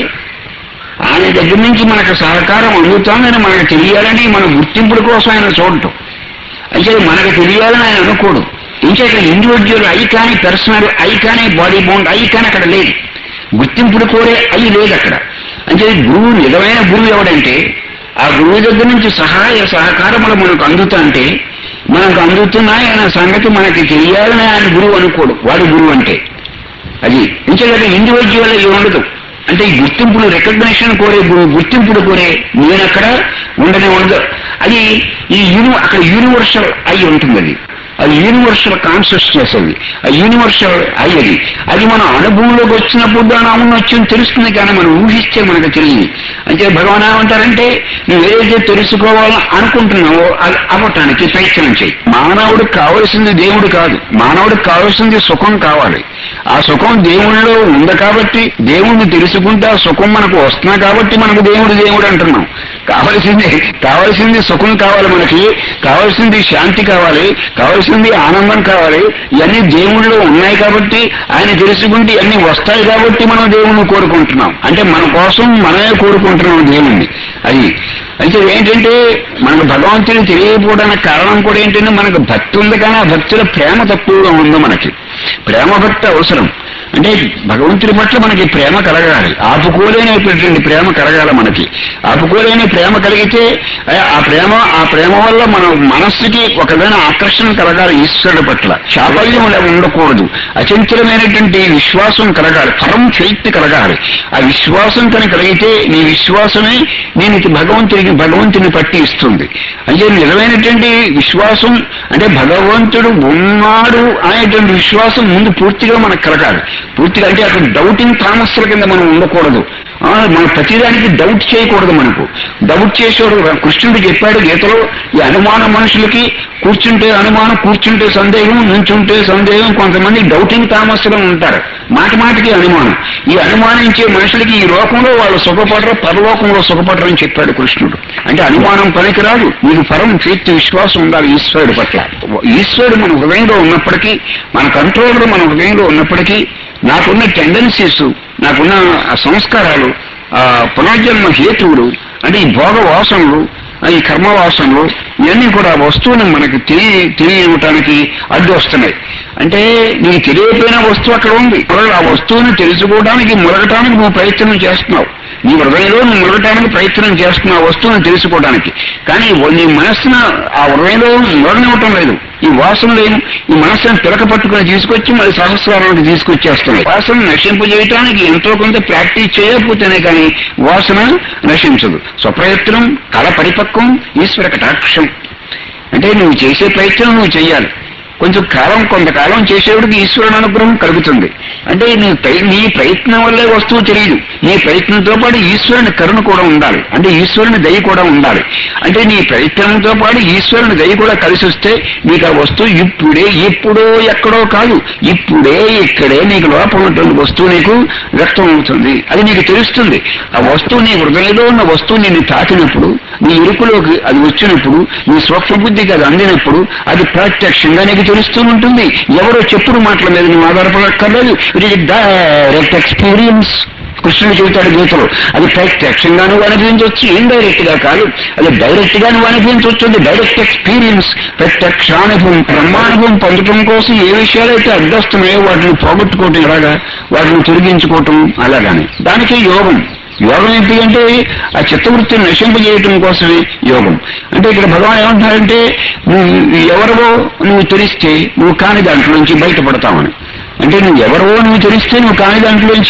ఆయన దగ్గర నుంచి మనకు సహకారం అందుతోందని మనకు తెలియాలని మన గుర్తింపుల కోసం ఆయన చూడటం అంటే మనకు తెలియాలని ఆయన అనుకోడు ఇంకేక ఇండివిజువల్ ఐ కానీ పర్సనల్ ఐ కానీ బాడీ బౌండ్ ఐ కానీ అక్కడ లేదు గుర్తింపుడు కోరే ఐ లేదు అక్కడ అంటే గురువు నిజమైన గురువు ఎవడంటే ఆ గురువు దగ్గర నుంచి సహాయ సహకారములు మనకు అందుతుంటే మనకు అందుతున్నాయి అనే సంగతి మనకి తెలియాలని ఆయన గురువు అనుకోడు వాడు గురువు అంటే అది ఇంకేకంటే ఇండివిజువల్ అయి ఉండదు అంటే ఈ గుర్తింపులు రికగ్నిషన్ కోరే గు- గుర్తింపులు కోరే నేనక్కడ ఉండనే ఉండదు అది ఈ యూని అక్కడ యూనివర్సల్ అయి ఉంటుంది అది అది యూనివర్సల్ కాన్షియస్నెస్ అది ఆ యూనివర్సల్ అయి అది అది మన అనుభవంలోకి వచ్చినప్పుడు దాని అవును వచ్చింది తెలుస్తుంది కానీ మనం ఊహిస్తే మనకు తెలియదు అంటే భగవాన్ ఏమంటారంటే నువ్వు ఏదైతే తెలుసుకోవాలని అనుకుంటున్నావో అది అవ్వటానికి ప్రయత్నం చేయి మానవుడికి కావలసింది దేవుడు కాదు మానవుడికి కావలసింది సుఖం కావాలి ఆ సుఖం దేవుళ్ళలో ఉంది కాబట్టి దేవుణ్ణి తెలుసుకుంటే ఆ సుఖం మనకు వస్తున్నా కాబట్టి మనకు దేవుడు దేవుడు అంటున్నాం కావలసింది కావలసింది సుఖం కావాలి మనకి కావలసింది శాంతి కావాలి కావలసింది ఆనందం కావాలి ఇవన్నీ దేవుళ్ళలో ఉన్నాయి కాబట్టి ఆయన తెలుసుకుంటే ఇవన్నీ వస్తాయి కాబట్టి మనం దేవుణ్ణి కోరుకుంటున్నాం అంటే మన కోసం మనమే కోరుకుంటున్నాం దేవుణ్ణి అది అంటే ఏంటంటే మనకు భగవంతుని తెలియకపోవడానికి కారణం కూడా ఏంటంటే మనకు భక్తి ఉంది కానీ ఆ భక్తిలో ప్రేమ తక్కువగా ఉంది మనకి ప్రేమ భక్తి అవసరం అంటే భగవంతుడి పట్ల మనకి ప్రేమ కలగాలి ఆపుకోలేనటువంటి ప్రేమ కలగాలి మనకి ఆపుకోలేని ప్రేమ కలిగితే ఆ- ఆ ప్రేమ ఆ ప్రేమ వల్ల మన మనస్సుకి ఒకదైన ఆకర్షణ కలగాలి ఈశ్వరుడి పట్ల చాపల్యం అలా ఉండకూడదు అచంచలమైనటువంటి విశ్వాసం కలగాలి పరం చైత్య కలగాలి ఆ విశ్వాసం కనుక కలిగితే నీ విశ్వాసమే నేను ఇది భగవంతుడికి భగవంతుని పట్టి ఇస్తుంది అంటే నిజమైనటువంటి విశ్వాసం అంటే భగవంతుడు ఉన్నాడు అనేటువంటి విశ్వాసం ముందు పూర్తిగా మనకు కలగాలి పూర్తిగా అంటే అక్కడ డౌటింగ్ తామస్సుల కింద మనం ఉండకూడదు ఆ, మన ప్రతిదానికి డౌట్ చేయకూడదు మనకు డౌట్ చేసేవాడు కృష్ణుడు చెప్పాడు గీతలో ఈ అనుమానం మనుషులకి కూర్చుంటే అనుమానం కూర్చుంటే సందేహం నుంచుంటే సందేహం కొంతమంది డౌటింగ్ తామస్సులో ఉంటారు మాటి మాటికి అనుమానం ఈ అనుమానించే మనుషులకి ఈ లోకంలో వాళ్ళు సుఖపడరు పరలోకంలో సుఖపడరని చెప్పాడు కృష్ణుడు అంటే అనుమానం పనికిరాదు మీకు పరం చేతి విశ్వాసం ఉండాలి ఈశ్వరుడి పట్ల ఈశ్వరుడు మన హృదయంలో ఉన్నప్పటికీ మన కంట్రోలర్ మన హృదయంలో ఉన్నప్పటికీ నాకున్న టెండెన్సీస్ నాకున్న ఆ సంస్కారాలు ఆ పునర్జన్మ హేతువులు అంటే ఈ భోగ వాసనలు ఆ ఈ కర్మ వాసనలు ఇవన్నీ కూడా ఆ వస్తువుని మనకి తెలియ తెలియటానికి అడ్డు వస్తున్నాయి అంటే నీకు తెలియకపోయిన వస్తువు అక్కడ ఉంది ఇప్పుడు ఆ వస్తువుని తెలుసుకోవడానికి మురగటానికి నువ్వు ప్రయత్నం చేస్తున్నావు నీ హృదయంలో నువ్వు మురగటానికి ప్రయత్నం చేస్తున్నావు ఆ వస్తువుని తెలుసుకోవడానికి కానీ నీ మనస్సున ఆ హృదయంలో మురగనివ్వటం లేదు ఈ వాసన లేని ఈ మనస్సును పిలక పట్టుకుని తీసుకొచ్చి మరి సహస్రానికి తీసుకొచ్చేస్తున్నాయి వాసన నశింపజేయటానికి ఎంతో కొంత ప్రాక్టీస్ చేయకపోతేనే కానీ వాసన నశించదు స్వప్రయత్నం కళ పరిపక్వం ఈశ్వర కటాక్షం అంటే నువ్వు చేసే ప్రయత్నం నువ్వు చెయ్యాలి కొంచెం కాలం కొంతకాలం చేసేవాడికి ఈశ్వరుని అనుగ్రహం కలుగుతుంది అంటే నీ ప్రయ- నీ ప్రయత్నం వల్లే వస్తువు తెలియదు నీ ప్రయత్నంతో పాటు ఈశ్వరుని కరుణ కూడా ఉండాలి అంటే ఈశ్వరుని దయ కూడా ఉండాలి అంటే నీ ప్రయత్నంతో పాటు ఈశ్వరుని దయ కూడా కలిసి వస్తే నీకు ఆ వస్తువు ఇప్పుడే ఎప్పుడో ఎక్కడో కాదు ఇప్పుడే ఇక్కడే నీకు లోపల ఉన్నటువంటి వస్తువు నీకు వ్యక్తం అవుతుంది అది నీకు తెలుస్తుంది ఆ వస్తువు నీ హృదయంలో ఉన్న వస్తువు నిన్ను తాకినప్పుడు నీ ఇరుకులోకి అది వచ్చినప్పుడు నీ సూక్ష్మ బుద్ధికి అది అందినప్పుడు అది ప్రత్యక్షంగా నీకు తెలుస్తూ ఉంటుంది ఎవరో చెప్పుడు మాటల మీద నువ్వు ఆధారపడక్కర్లేదు ఇట్ ఇస్ డైరెక్ట్ ఎక్స్పీరియన్స్ కృష్ణుడు చెబుతాడు గీతలో అది ప్రత్యక్షంగా నువ్వు అనిపించవచ్చు ఇండైరెక్ట్ గా కాదు అది డైరెక్ట్ గా నువ్వు అనిపించవచ్చు అది డైరెక్ట్ ఎక్స్పీరియన్స్ ప్రత్యక్షానుభవం బ్రహ్మానుభవం పొందటం కోసం ఏ విషయాలైతే అడ్డొస్తున్నాయో వాటిని పోగొట్టుకోవటం ఎలాగా వాటిని తొలగించుకోవటం అలాగానే దానికే యోగం యోగం ఏంటంటే ఆ చిత్తవృత్తిని నశింపజేయటం కోసమే యోగం అంటే ఇక్కడ భగవాన్ ఏమంటున్నారంటే నువ్వు ఎవరివో నువ్వు తెలిస్తే నువ్వు కాని దాంట్లోంచి బయటపడతావని అంటే నువ్వు ఎవరివో నువ్వు తెలిస్తే నువ్వు కాని దాంట్లోంచి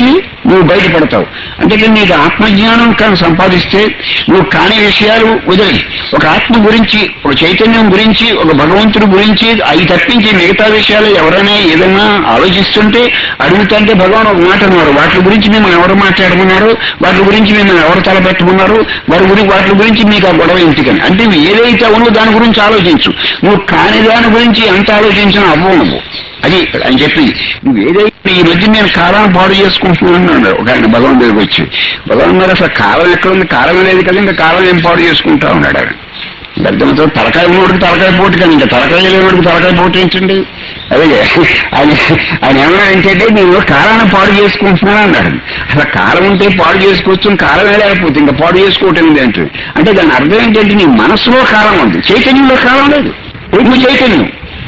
నువ్వు బయటపడతావు అంటే నీకు ఆత్మజ్ఞానం కానీ సంపాదిస్తే నువ్వు కాని విషయాలు వదిలి ఒక ఆత్మ గురించి ఒక చైతన్యం గురించి ఒక భగవంతుడి గురించి అవి తప్పించి మిగతా విషయాలు ఎవరైనా ఏదైనా ఆలోచిస్తుంటే అడుగుతుంటే భగవాన్ ఒక మాట అన్నారు వాటి గురించి మిమ్మల్ని ఎవరు మాట్లాడమన్నారు వాటి గురించి మిమ్మల్ని ఎవరు తలపెట్టమన్నారు వారి గురించి వాటి గురించి మీకు ఆ గొడవ ఎందుకని అంటే నువ్వు ఏదైతే అవునో దాని గురించి ఆలోచించు నువ్వు కాని దాని గురించి ఎంత ఆలోచించినా అవ్వవు నువ్వు అది అని చెప్పి నువ్వు ఏదైతే ఈ మధ్య నేను కాలాన్ని పాడు చేసుకుంటున్నాను అన్నాడు ఒక ఆయన భగవాన్ దగ్గరికి వచ్చి భగవాన్ గారు అసలు కాలం ఎక్కడ ఉంది కాలం లేదు కదా ఇంకా కాలం ఏం పాడు చేసుకుంటా ఉన్నాడు ఆయన పెద్దలతో తలకాయ ఉన్నోడికి తలకాయ పోటీ కానీ ఇంకా తలకాయ లేనివాడికి తలకాయ పోటీ ఏంటండి అదే ఆయన ఆయన ఏమన్నా ఏంటంటే నేను కాలాన్ని పాడు చేసుకుంటున్నాను అన్నాడు అసలు కాలం ఉంటే పాడు చేసుకోవచ్చు కాలమే లేకపోతే ఇంకా పాడు చేసుకోవటం ఏంటి అంటే అంటే దాని అర్థం ఏంటంటే నీ మనసులో కాలం ఉంది చైతన్యంలో కాలం లేదు నువ్వు చైతన్యం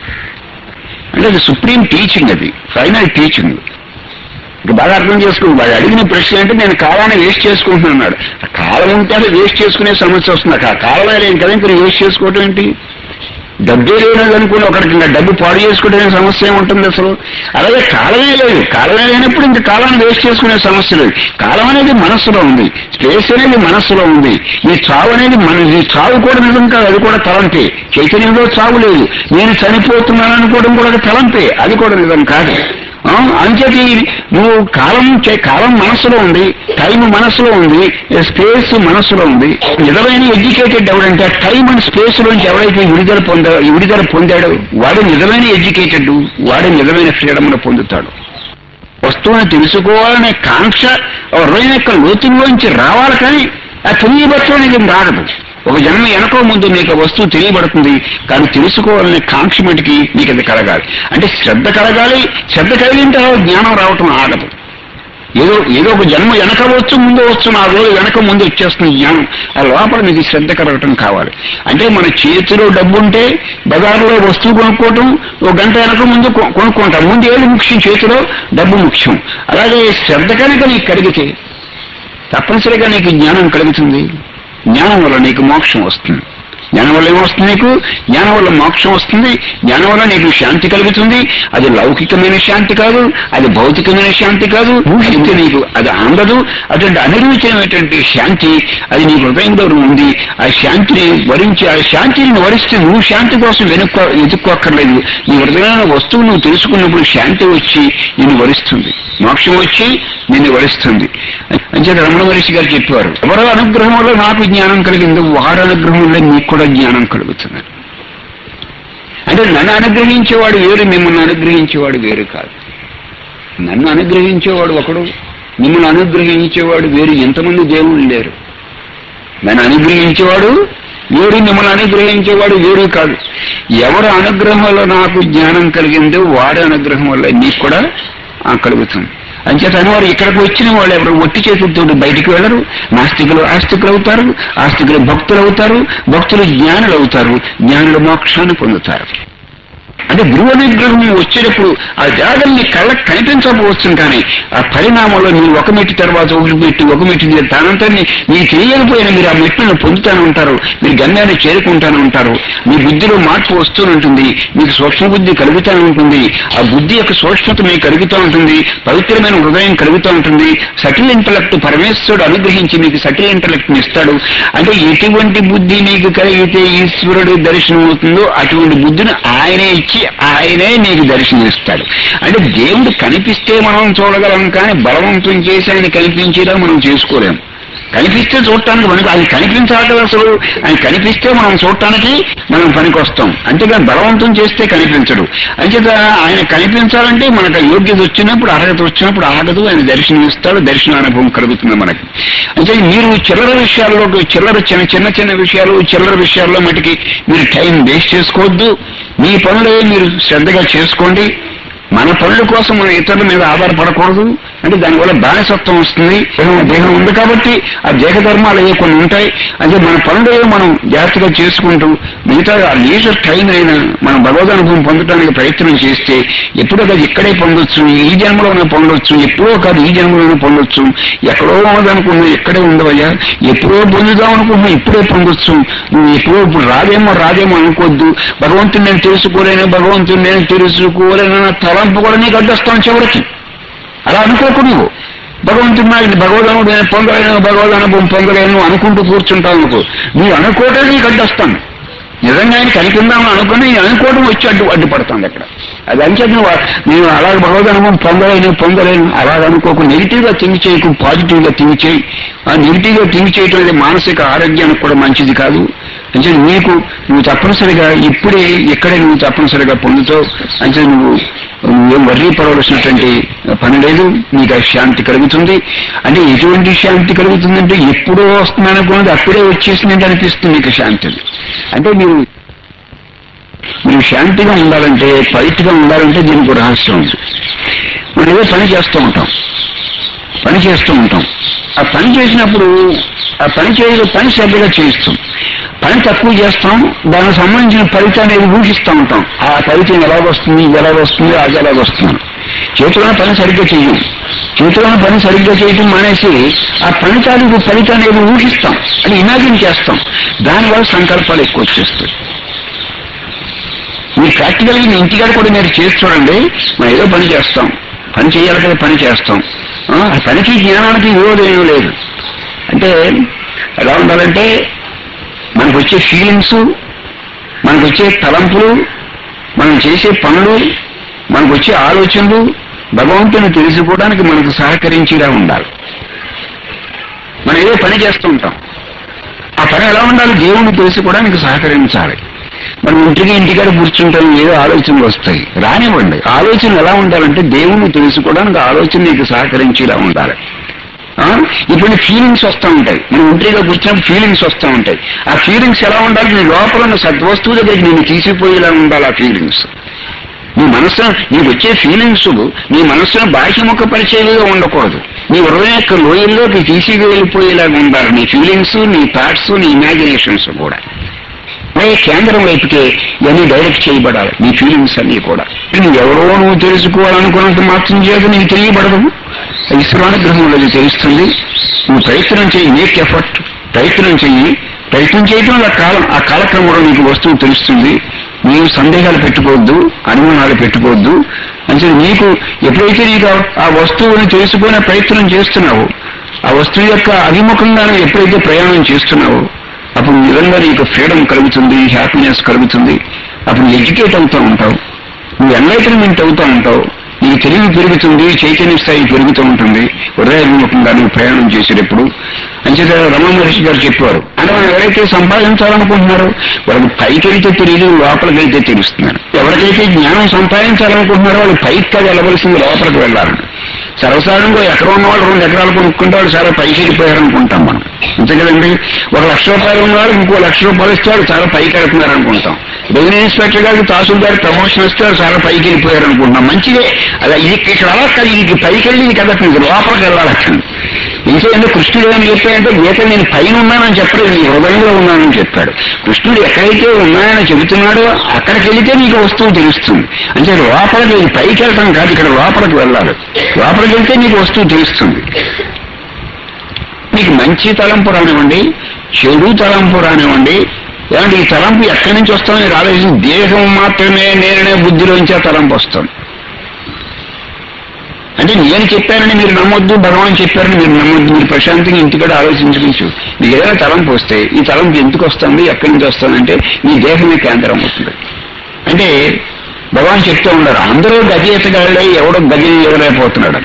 అంటే అది సుప్రీం టీచింగ్ అది ఫైనల్ టీచింగ్ ఇక బాగా అర్థం చేసుకుని వాడు అడిగిన ప్రశ్న అంటే నేను కాలాన్ని వేస్ట్ చేసుకుంటున్నాడు ఆ కాలం ఉంటే అది వేస్ట్ చేసుకునే సమస్య వస్తుంది ఆ కాలమే లేదు కదా ఇంకా వేస్ట్ చేసుకోవటం ఏంటి డబ్బే లేదు అనుకుని ఒకరికి ఇంకా డబ్బు పాడు చేసుకోవడం సమస్య ఏముంటుంది అసలు అలాగే కాలమే లేదు కాలమే లేనప్పుడు ఇంకా కాలాన్ని వేస్ట్ చేసుకునే సమస్య లేదు కాలం అనేది మనస్సులో ఉంది స్పేస్ అనేది మనస్సులో ఉంది ఈ చావు అనేది మన ఈ చావు కూడా నిజం కాదు అది కూడా తలంపే చైతన్యంలో చావు లేదు నేను చనిపోతున్నాను అనుకోవడం కూడా ఒక తలంపే అది కూడా నిజం కాదు ఆ, అంచేది నువ్వు కాలం చే- కాలం మనసులో ఉంది టైం మనసులో ఉంది స్పేస్ మనసులో ఉంది నిజమైన ఎడ్యుకేటెడ్ ఎవడంటే టైం అండ్ స్పేస్ లోంచి ఎవడైతే విడుదల పొందా విడుదల పొందాడో వాడు నిజమైన ఎడ్యుకేటెడ్ వాడు నిజమైన ఫ్రీడమ్ పొందుతాడు వస్తువుని తెలుసుకోవాలనే కాంక్ష ఆ హృదయం యొక్క లోతుల్లోంచి రావాలి కానీ ఆ తెలియబట్టడం అనేది రాగదు ఒక జన్మ వెనకో ముందు నీకు ఆ వస్తువు తెలియబడుతుంది కానీ తెలుసుకోవాలనే కాంక్ష మటుకి నీకు అది కలగాలి అంటే శ్రద్ధ కలగాలి శ్రద్ధ కలిగిన తర్వాత జ్ఞానం రావటం ఆగదు ఏదో ఏదో ఒక జన్మ వెనక వచ్చు ముందు వచ్చు నా రోజు వెనక ముందు వచ్చేస్తుంది జ్ఞానం ఆ లోపల మీకు శ్రద్ధ కలగటం కావాలి అంటే మన చేతిలో డబ్బు ఉంటే బజార్లో వస్తువు కొనుక్కోవటం ఒక గంట వెనక ముందు కొ- కొనుక్కుంటాం ముందు ఏది ముఖ్యం చేతిలో డబ్బు ముఖ్యం అలాగే శ్రద్ధ కనుక నీకు కలిగితే తప్పనిసరిగా నీకు జ్ఞానం కలుగుతుంది జ్ఞానం వల్ల నీకు మోక్షం వస్తుంది జ్ఞానం వల్ల ఏమొస్తుంది నీకు జ్ఞానం వల్ల మోక్షం వస్తుంది జ్ఞానం వల్ల నీకు శాంతి కలుగుతుంది అది లౌకికమైన శాంతి కాదు అది భౌతికమైన శాంతి కాదు ఊహిస్తే నీకు అది అందదు అటువంటి అనిర్వచనమైనటువంటి శాంతి అది నీ హృదయంలో ఉంది ఆ శాంతిని వరించి ఆ శాంతిని వరిస్తే నువ్వు శాంతి కోసం వెనుక్కో ఎదుక్కోక్కర్లేదు నీ హృదయమైన వస్తువు నువ్వు తెలుసుకున్నప్పుడు శాంతి వచ్చి నిన్ను వరిస్తుంది మోక్షం వచ్చి నిన్ను వరిస్తుంది అంచేత రమణ మహర్షి గారు చెప్పారు ఎవరో అనుగ్రహం వల్ల నాకు జ్ఞానం కలిగిందో వారి అనుగ్రహం వల్ల నీకు కూడా జ్ఞానం కలుగుతుంది అంటే నన్ను అనుగ్రహించేవాడు వేరు మిమ్మల్ని అనుగ్రహించేవాడు వేరు కాదు నన్ను అనుగ్రహించేవాడు ఒకడు మిమ్మల్ని అనుగ్రహించేవాడు వేరు ఎంతమంది దేవుళ్ళు లేరు నన్ను అనుగ్రహించేవాడు వేరు మిమ్మల్ని అనుగ్రహించేవాడు వేరు కాదు ఎవరి అనుగ్రహం వల్ల నాకు జ్ఞానం కలిగిందో వాడి అనుగ్రహం వల్ల నీకు కూడా ఆ, కలుగుతుంది అంచేత వారు ఇక్కడికి వచ్చిన వాళ్ళు ఎవరు ఒట్టి చేతులతో బయటికి వెళ్ళరు నాస్తికులు ఆస్తికులు అవుతారు ఆస్తికులు భక్తులు అవుతారు భక్తులు జ్ఞానులు అవుతారు జ్ఞానులు మోక్షాన్ని పొందుతారు అంటే గురువు అనుగ్రహం వచ్చేటప్పుడు ఆ జాగం నీ కళ్ళకి కనిపించకపోవచ్చు కానీ ఆ పరిణామంలో మీరు ఒక మెట్టు తర్వాత ఒక మెట్టు ఒక మెట్టు దిగి తానంతా నీ- మీకు తెలియకపోయినా మీరు ఆ మెట్టును పొందుతానే ఉంటారు మీరు గమ్యాన్ని చేరుకుంటానే ఉంటారు మీ బుద్ధిలో మార్పు వస్తూనే ఉంటుంది మీకు సూక్ష్మ బుద్ధి కలుగుతూనే ఉంటుంది ఆ బుద్ధి యొక్క సూక్ష్మత మీకు కలుగుతూ ఉంటుంది పవిత్రమైన హృదయం కలుగుతూ ఉంటుంది సటిల్ ఇంటలెక్ట్ పరమేశ్వరుడు అనుగ్రహించి మీకు సటిల్ ఇంటలెక్ట్ ఇస్తాడు అంటే ఎటువంటి బుద్ధి నీకు కలిగితే ఈశ్వరుడి దర్శనం అవుతుందో అటువంటి బుద్ధిని ఆయనే ఇచ్చి ఆయనే నీకు దర్శనం ఇస్తాడు అంటే దేవుడు కనిపిస్తే మనం చూడగలం కానీ బలవంతం చేసి ఆయన కనిపించేలా మనం చేసుకోలేం కనిపిస్తే చూడటానికి మనకి అది కనిపించాలి కదా అసలు ఆయన కనిపిస్తే మనం చూడటానికి మనం పనికొస్తాం అంతేగాని బలవంతం చేస్తే కనిపించడు అంచేత ఆయన కనిపించాలంటే మనకు ఆ యోగ్యత వచ్చినప్పుడు అర్హత వచ్చినప్పుడు ఆగదు ఆయన దర్శనం ఇస్తాడు దర్శన అనుభవం కలుగుతుంది మనకి అంటే మీరు చిల్లర విషయాల్లో చిల్లర చిన్న చిన్న చిన్న విషయాలు చిల్లర విషయాల్లో మటుకి మీరు టైం వేస్ట్ చేసుకోవద్దు మీ పనులే మీరు శ్రద్ధగా చేసుకోండి మన పనుల కోసం మనం ఇతరుల మీద ఆధారపడకూడదు అంటే దానివల్ల బానిసత్వం వస్తుంది దేహం దేహం ఉంది కాబట్టి ఆ దేహ ధర్మాలు అయ్యే కొన్ని ఉంటాయి అంటే మన పనులు మనం జాగ్రత్తగా చేసుకుంటూ మిగతా ఆ లీజర్ టైం అయినా మనం భగవద్ అనుభవం పొందడానికి ప్రయత్నం చేస్తే ఎప్పుడో కాదు ఇక్కడే పొందొచ్చు ఈ జన్మలోనే పొందొచ్చు ఎప్పుడో కాదు ఈ జన్మలోనే పొందొచ్చు ఎక్కడో ఉన్నదనుకున్నా ఇక్కడే ఉండవయ్యా ఎప్పుడో పొందుదాం అనుకుంటున్నా ఇప్పుడే పొందొచ్చు నువ్వు ఎప్పుడో ఇప్పుడు రాదేమో రాదేమో అనుకోవద్దు భగవంతుని నేను తెలుసుకోలేను భగవంతుని నేను తెలుసుకోలేను అన్న తలంపు కూడా నీకు అడ్డొస్తాను చివరికి అలా అనుకోకు నువ్వు భగవంతుడు నాకు భగవదనుడు నేను పొందలేను భగవద్ అనుభవం పొందలేను అనుకుంటూ కూర్చుంటావు అనుకో నువ్వు అనుకోవటం నీకు అడ్డొస్తాను నిజంగా ఆయన కనిపిందామని అనుకుని నేను అనుకోవడం వచ్చి అడ్డు అడ్డుపడుతుంది అక్కడ అది అంచేత నువ్వు నేను అలాగ భగవద్ అనుభవం పొందలేను పొందలేను అలాగ అనుకోకు నెగిటివ్ గా థింక్ చేయకు పాజిటివ్ గా థింక్ చేయి ఆ నెగిటివ్ గా థింక్ చేయటం అనేది మానసిక ఆరోగ్యానికి కూడా మంచిది కాదు అంటే నీకు నువ్వు తప్పనిసరిగా ఇప్పుడే ఇక్కడే నువ్వు తప్పనిసరిగా పొందుతావు అంటే నువ్వు నువ్వేం వర్రీ పడవలసినటువంటి పని లేదు నీకు ఆ శాంతి కలుగుతుంది అంటే ఎటువంటి శాంతి కలుగుతుందంటే ఎప్పుడో వస్తుంది అనుకున్నది అప్పుడే వచ్చేసిందంటే అనిపిస్తుంది నీకు శాంతి అంటే మీరు మీరు శాంతిగా ఉండాలంటే పవిత్రగా ఉండాలంటే దీనికి ఒక రహస్యం ఉంది మనం ఏదో పని చేస్తూ ఉంటాం పని చేస్తూ ఉంటాం ఆ పని చేసినప్పుడు ఆ పని చేయ పని శ్రద్ధగా చేయిస్తాం పని తక్కువ చేస్తాం దానికి సంబంధించిన ఫలితాన్ని ఊహిస్తూ ఉంటాం ఆ ఫలితం ఎలా వస్తుంది ఇది ఎలా వస్తుంది అది ఎలా వస్తుంది చేతిలోనే పని సరిగ్గా చెయ్యం చేతిలోనే పని సరిగ్గా చేయటం మానేసి ఆ పని తాలూకు ఫలితాన్ని ఏదో ఊహిస్తాం అని ఇమాజిన్ చేస్తాం దానివల్ల సంకల్పాలు ఎక్కువ వచ్చేస్తాయి మీరు ప్రాక్టికల్ మీ ఇంటికాడ కూడా మీరు చేసి చూడండి మనం ఏదో పని చేస్తాం పని చేయాలి కదా పని చేస్తాం ఆ ఆ పనికి జ్ఞానానికి విరోధం ఏమీ లేదు అంటే ఎలా ఉండాలంటే మనకు వచ్చే ఫీలింగ్స్ మనకు వచ్చే తలంపులు మనం చేసే పనులు మనకు వచ్చే ఆలోచనలు భగవంతుని తెలుసుకోవడానికి మనకు సహకరించేలా ఉండాలి మనం ఏదో పని చేస్తూ ఉంటాం ఆ పని ఎలా ఉండాలి దేవుణ్ణి తెలుసుకోవడానికి సహకరించాలి మనం ఇంటికి ఇంటికాడ కూర్చుంటాం ఏదో ఆలోచనలు వస్తాయి రానివ్వండి ఆలోచన ఎలా ఉండాలంటే దేవుణ్ణి తెలుసుకోవడానికి ఆలోచన నీకు సహకరించేలా ఉండాలి ఆ? ఇప్పుడు నీ ఫీలింగ్స్ వస్తూ ఉంటాయి మనం ఒంటరిగా కూర్చున్నప్పుడు ఫీలింగ్స్ వస్తూ ఉంటాయి ఆ ఫీలింగ్స్ ఎలా ఉండాలి నీ లోపల ఉన్న సద్వస్తువు దగ్గరికి నేను తీసిపోయేలా ఉండాలి ఆ ఫీలింగ్స్ నీ మనస్సు నీకు వచ్చే ఫీలింగ్స్ నీ మనస్సును బాహ్యముఖ పరిచయగా ఉండకూడదు నీ హృదయం యొక్క లోయల్లోకి తీసిగా వెళ్ళిపోయేలాగా ఉండాలి నీ ఫీలింగ్స్ నీ థాట్స్ నీ ఇమాజినేషన్స్ కూడా అలాగే కేంద్రం వైపుకే ఇవన్నీ డైరెక్ట్ చేయబడాలి నీ ఫీలింగ్స్ అన్నీ కూడా నువ్వు ఎవరో నువ్వు తెలుసుకోవాలనుకున్నంత మాత్రం చేత నీకు తెలియబడదు ఈశ్వరానుగ్రహంలో అది తెలుస్తుంది నువ్వు ప్రయత్నం చెయ్యి మేక్ ఎఫర్ట్ ప్రయత్నం చెయ్యి ప్రయత్నం చేయటం వల్ల కాలం ఆ కాలక్రమంలో నీకు వస్తువు తెలుస్తుంది నీవు సందేహాలు పెట్టుకోవద్దు అనుమానాలు పెట్టుకోవద్దు అంటే నీకు ఎప్పుడైతే నీకు ఆ- ఆ వస్తువుని తెలుసుకునే ప్రయత్నం చేస్తున్నావో ఆ వస్తువు యొక్క అభిముఖంగా నువ్వు ఎప్పుడైతే ప్రయాణం చేస్తున్నావో అప్పుడు నిజంగా నీకు ఫ్రీడమ్ కలుగుతుంది హ్యాపీనెస్ కలుగుతుంది అప్పుడు ఎడ్యుకేట్ అవుతూ ఉంటావు నువ్వు ఎన్లైటన్మెంట్ అవుతూ ఉంటావు నీకు తెలివి పెరుగుతుంది చైతన్య స్థాయి పెరుగుతూ ఉంటుంది హృదయాభిముఖంగా నువ్వు ప్రయాణం చేసేటప్పుడు అంచేత రమణ మహర్షి గారు చెప్పారు అంటే మనం ఎవరైతే సంపాదించాలనుకుంటున్నారో వాళ్ళకి పైకి వెళ్తే తెలియదు లోపలికి వెళ్తే తెలుస్తున్నారు ఎవరికైతే జ్ఞానం సంపాదించాలనుకుంటున్నారో వాళ్ళు పైకి కాదు వెళ్ళవలసింది లోపలికి వెళ్ళాలని సర్వసాధారణంగా ఎక్కడ ఉన్నవాళ్ళు రెండు ఎకరాలు కొనుక్కుంటే వాళ్ళు చాలా పైకి వెళ్ళిపోయారు అనుకుంటాం మనం అంతే కదండి ఒక లక్ష రూపాయలు ఉన్నవాడు ఇంకో లక్ష రూపాయలు ఇస్తే వాళ్ళు చాలా పైకి వెళ్తున్నారు అనుకుంటాం రెవెన్యూ ఇన్స్పెక్టర్ గారికి తహసీల్దార్ ప్రమోషన్ ఇస్తే వాళ్ళు చాలా పైకి వెళ్ళిపోయారు అనుకుంటాం మంచిదే అలా ఇది ఇక్కడ అలా కాదు ఇది పైకి వెళ్ళి ఇది కదా ఇది లోపలికి వెళ్ళాలి అక్కడ ఇంకేంటే కృష్ణుడు ఏమని చెప్పాడంటే గీత నేను పైన ఉన్నానని చెప్పలేదు నీ హృదయంలో ఉన్నానని చెప్పాడు కృష్ణుడు ఎక్కడైతే ఉన్నాయని చెబుతున్నాడో అక్కడికి వెళితే నీకు వస్తువు తెలుస్తుంది అంటే లోపలికి ఇది పైకి వెళ్ళటం కాదు ఇక్కడ లోపలికి వెళ్ళాలి లోపలికి వెళ్తే నీకు వస్తువు తెలుస్తుంది నీకు మంచి తలంపు రానివ్వండి చెడు తలంపు రానివ్వండి ఏమంటే ఈ తలంపు ఎక్కడి నుంచి వస్తుందని రాలేదు దేహం మాత్రమే నేననే బుద్ధిలోంచి ఆ తలంపు వస్తుంది అంటే నేను చెప్పానని మీరు నమ్మొద్దు భగవాన్ చెప్పారని మీరు నమ్మొద్దు మీరు ప్రశాంతంగా ఇంటికాడ ఆలోచించవచ్చు మీకు ఏదైనా తలంపు వస్తే ఈ తలంపు ఎందుకు వస్తుంది ఎక్కడి నుంచి వస్తుందంటే మీ దేహమే కేంద్రం అవుతుంది అంటే భగవాన్ చెప్తూ ఉన్నారు అందరూ గది ఎత్తగాళ్ళే ఎవడో గది ఎగరైపోతున్నాడు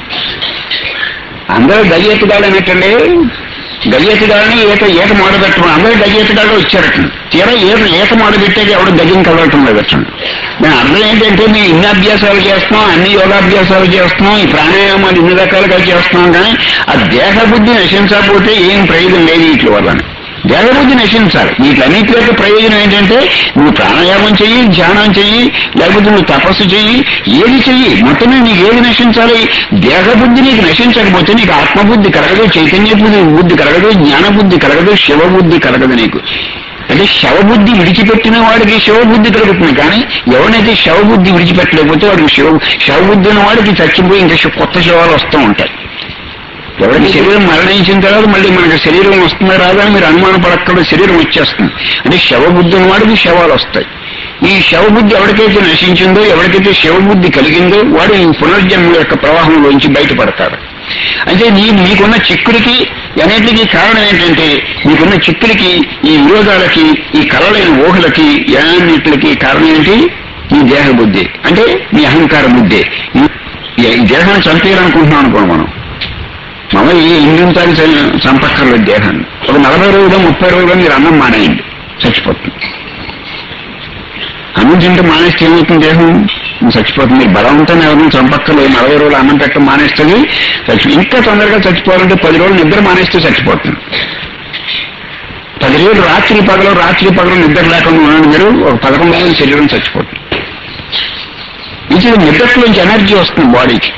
అందరూ గది ఎత్తగాళ్ళు అన్నట్టండి గది ఎత్తగాళ్ళని ఈత ఈత మొదలుపెట్టడం అందరూ గది ఎత్తగాళ్ళు వచ్చారట తీరా ఈత ఈత మొదలుపెట్టేది ఎవడు గదిని కలవటం లేదటండి దాని అర్థం ఏంటంటే మేము ఇన్ని అభ్యాసాలు చేస్తున్నాం అన్ని యోగాభ్యాసాలు చేస్తున్నాం ఈ ప్రాణాయామాలు ఇన్ని రకాలుగా చేస్తున్నాం కానీ ఆ దేహ బుద్ధి నశించకపోతే ఏం ప్రయోజనం లేదు వీటి వల్ల దేహబుద్ధి నశించాలి వీటన్నిటి యొక్క ప్రయోజనం ఏంటంటే నువ్వు ప్రాణాయామం చెయ్యి ధ్యానం చెయ్యి లేకపోతే నువ్వు తపస్సు చెయ్యి ఏది చెయ్యి మొత్తమే నీకు ఏది నశించాలి దేహబుద్ధి నీకు నశించకపోతే నీకు ఆత్మబుద్ధి కలగదు చైతన్య బుద్ధి బుద్ధి కలగదు జ్ఞానబుద్ధి కలగదు శివబుద్ధి కలగదు నీకు అంటే శవబుద్ధి విడిచిపెట్టిన వాడికి శివబుద్ధి కలుగుతుంది కానీ ఎవరినైతే శవబుద్ధి విడిచిపెట్టలేకపోతే వాడికి శివ శవబుద్ధి ఉన్న వాడికి చచ్చిపోయి ఇంకా శి- కొత్త శవాలు వస్తూ ఉంటాయి ఎవరికి శరీరం మరణించిన తర్వాత మళ్ళీ మనకి శరీరం వస్తుందా రాదా అని మీరు అనుమాన పడక్కడ శరీరం వచ్చేస్తుంది అంటే శవబుద్ధి ఉన్న వాడికి శవాలు వస్తాయి ఈ శవబుద్ధి ఎవరికైతే నశించిందో ఎవరికైతే శివబుద్ధి కలిగిందో వాడు ఈ పునర్జన్మ యొక్క ప్రవాహంలోంచి బయటపడతాడు అంటే నీ మీకున్న చిక్కుడికి అన్నింటికి కారణం ఏంటంటే మీకున్న చిక్కుడికి ఈ విరోధాలకి ఈ కలలేని ఊహలకి అన్నింటికి కారణం ఏంటి ఈ దేహ బుద్ధి అంటే మీ అహంకార బుద్ధి ఈ- ఈ దేహాన్ని చంపేయాలనుకుంటున్నాం అనుకోండి మనం మనం ఈ ఇంద్రియంతాన్ని చంపక్కర్లేదు దేహాన్ని ఒక నలభై రోజులు ముప్పై రోజులు మీరు అన్నం మానేయండి చచ్చిపోతుంది అన్నం తింటే మానేస్తే ఏమవుతుంది దేహం చచ్చిపోతుంది మీరు బలవంతాన్ని ఎవరిని చంపక్కర్లేదు నలభై రోజులు అన్నం పెట్టడం మానేస్తుంది చచ్చి ఇంకా తొందరగా చచ్చిపోవాలంటే పది రోజులు నిద్ర మానేస్తే చచ్చిపోతుంది పది రోజులు రాత్రి పగలు రాత్రి పగలు నిద్ర లేకుండా ఉండండి మీరు ఒక పదకొండు రోజులు శరీరం చచ్చిపోతుంది ఇది నిద్రలోంచి ఎనర్జీ వస్తుంది బాడీకి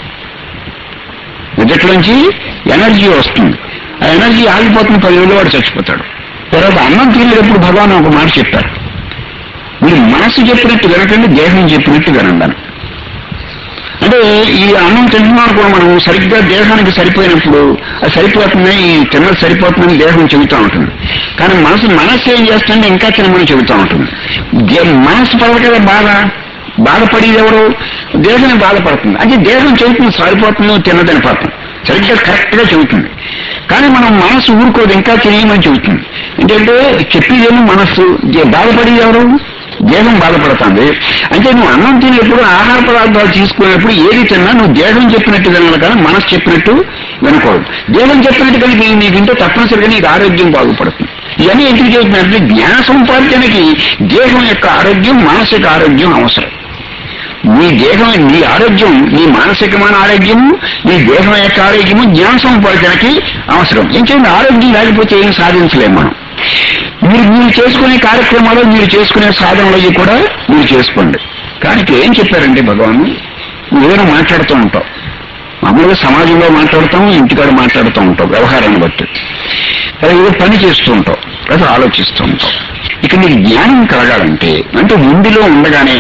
నిద్రలోంచి ఎనర్జీ వస్తుంది ఆ ఎనర్జీ ఆగిపోతుంది పది రోజులు వాడు చచ్చిపోతాడు తర్వాత అన్నం తినేటప్పుడు భగవాన్ ఒక మాట చెప్పారు మీరు మనసు చెప్పినట్టు వినకండి దేహం చెప్పినట్టు వినండి అని. అంటే ఈ అన్నం తింటున్నాను కూడా మనం సరిగ్గా దేహానికి సరిపోయినప్పుడు అది సరిపోతుంది ఈ తిన్నది సరిపోతుందని దేహం చెబుతూ ఉంటుంది కానీ మనసు మనసు ఏం చేస్తుంది ఇంకా తినమని చెబుతూ ఉంటుంది దే- మనసు పడదు కదా బాధ బాధపడేది ఎవరు దేహం బాధపడుతుంది అంటే దేహం చెబుతుంది సరిపోతుంది తిన్నదని పడుతుంది సరిగ్గా కరెక్ట్ గా చెబుతుంది కానీ మనం మనసు ఊరుకోదు ఇంకా తెలియమని చెబుతుంది ఏంటంటే చెప్పేదేమో మనస్సు దే- బాధపడేది ఎవరు దేహం బాధపడుతుంది అంటే నువ్వు అన్నం తినేప్పుడు ఆహార పదార్థాలు తీసుకునేప్పుడు ఏది తిన్నా నువ్వు దేహం చెప్పినట్టు వినాలి కానీ మనసు చెప్పినట్టు వినకూడదు దేహం చెప్పినట్టు కనుక నీ- నీకు వింటే తప్పనిసరిగా నీకు ఆరోగ్యం బాగుపడుతుంది ఇవన్నీ ఎందుకు చెబుతున్నారంటే జ్ఞాన సముపార్జనకి దేహం యొక్క ఆరోగ్యం మానసిక ఆరోగ్యం అవసరం నీ దేహం నీ ఆరోగ్యం నీ మానసికమైన ఆరోగ్యము నీ దేహం యొక్క ఆరోగ్యము జ్ఞాన సముపార్జనకి అవసరం ఇంకేంటి ఆరోగ్యం లేకపోతే ఏం సాధించలేము మనం మీరు మీరు చేసుకునే కార్యక్రమాలు మీరు చేసుకునే సాధనలు అవి కూడా మీరు చేసుకోండి కానీ ఇక్కడ ఏం చెప్పారంటే భగవాన్ నువ్వు ఏదైనా మాట్లాడుతూ ఉంటావు మామూలుగా సమాజంలో మాట్లాడుతాం ఇంటికాడ మాట్లాడుతూ ఉంటాం వ్యవహారాన్ని బట్టి లేదా ఏదో పని చేస్తూ ఉంటావు లేదా ఆలోచిస్తూ ఉంటావు ఇక నీకు జ్ఞానం కలగాలంటే అంటే ఉండిలో ఉండగానే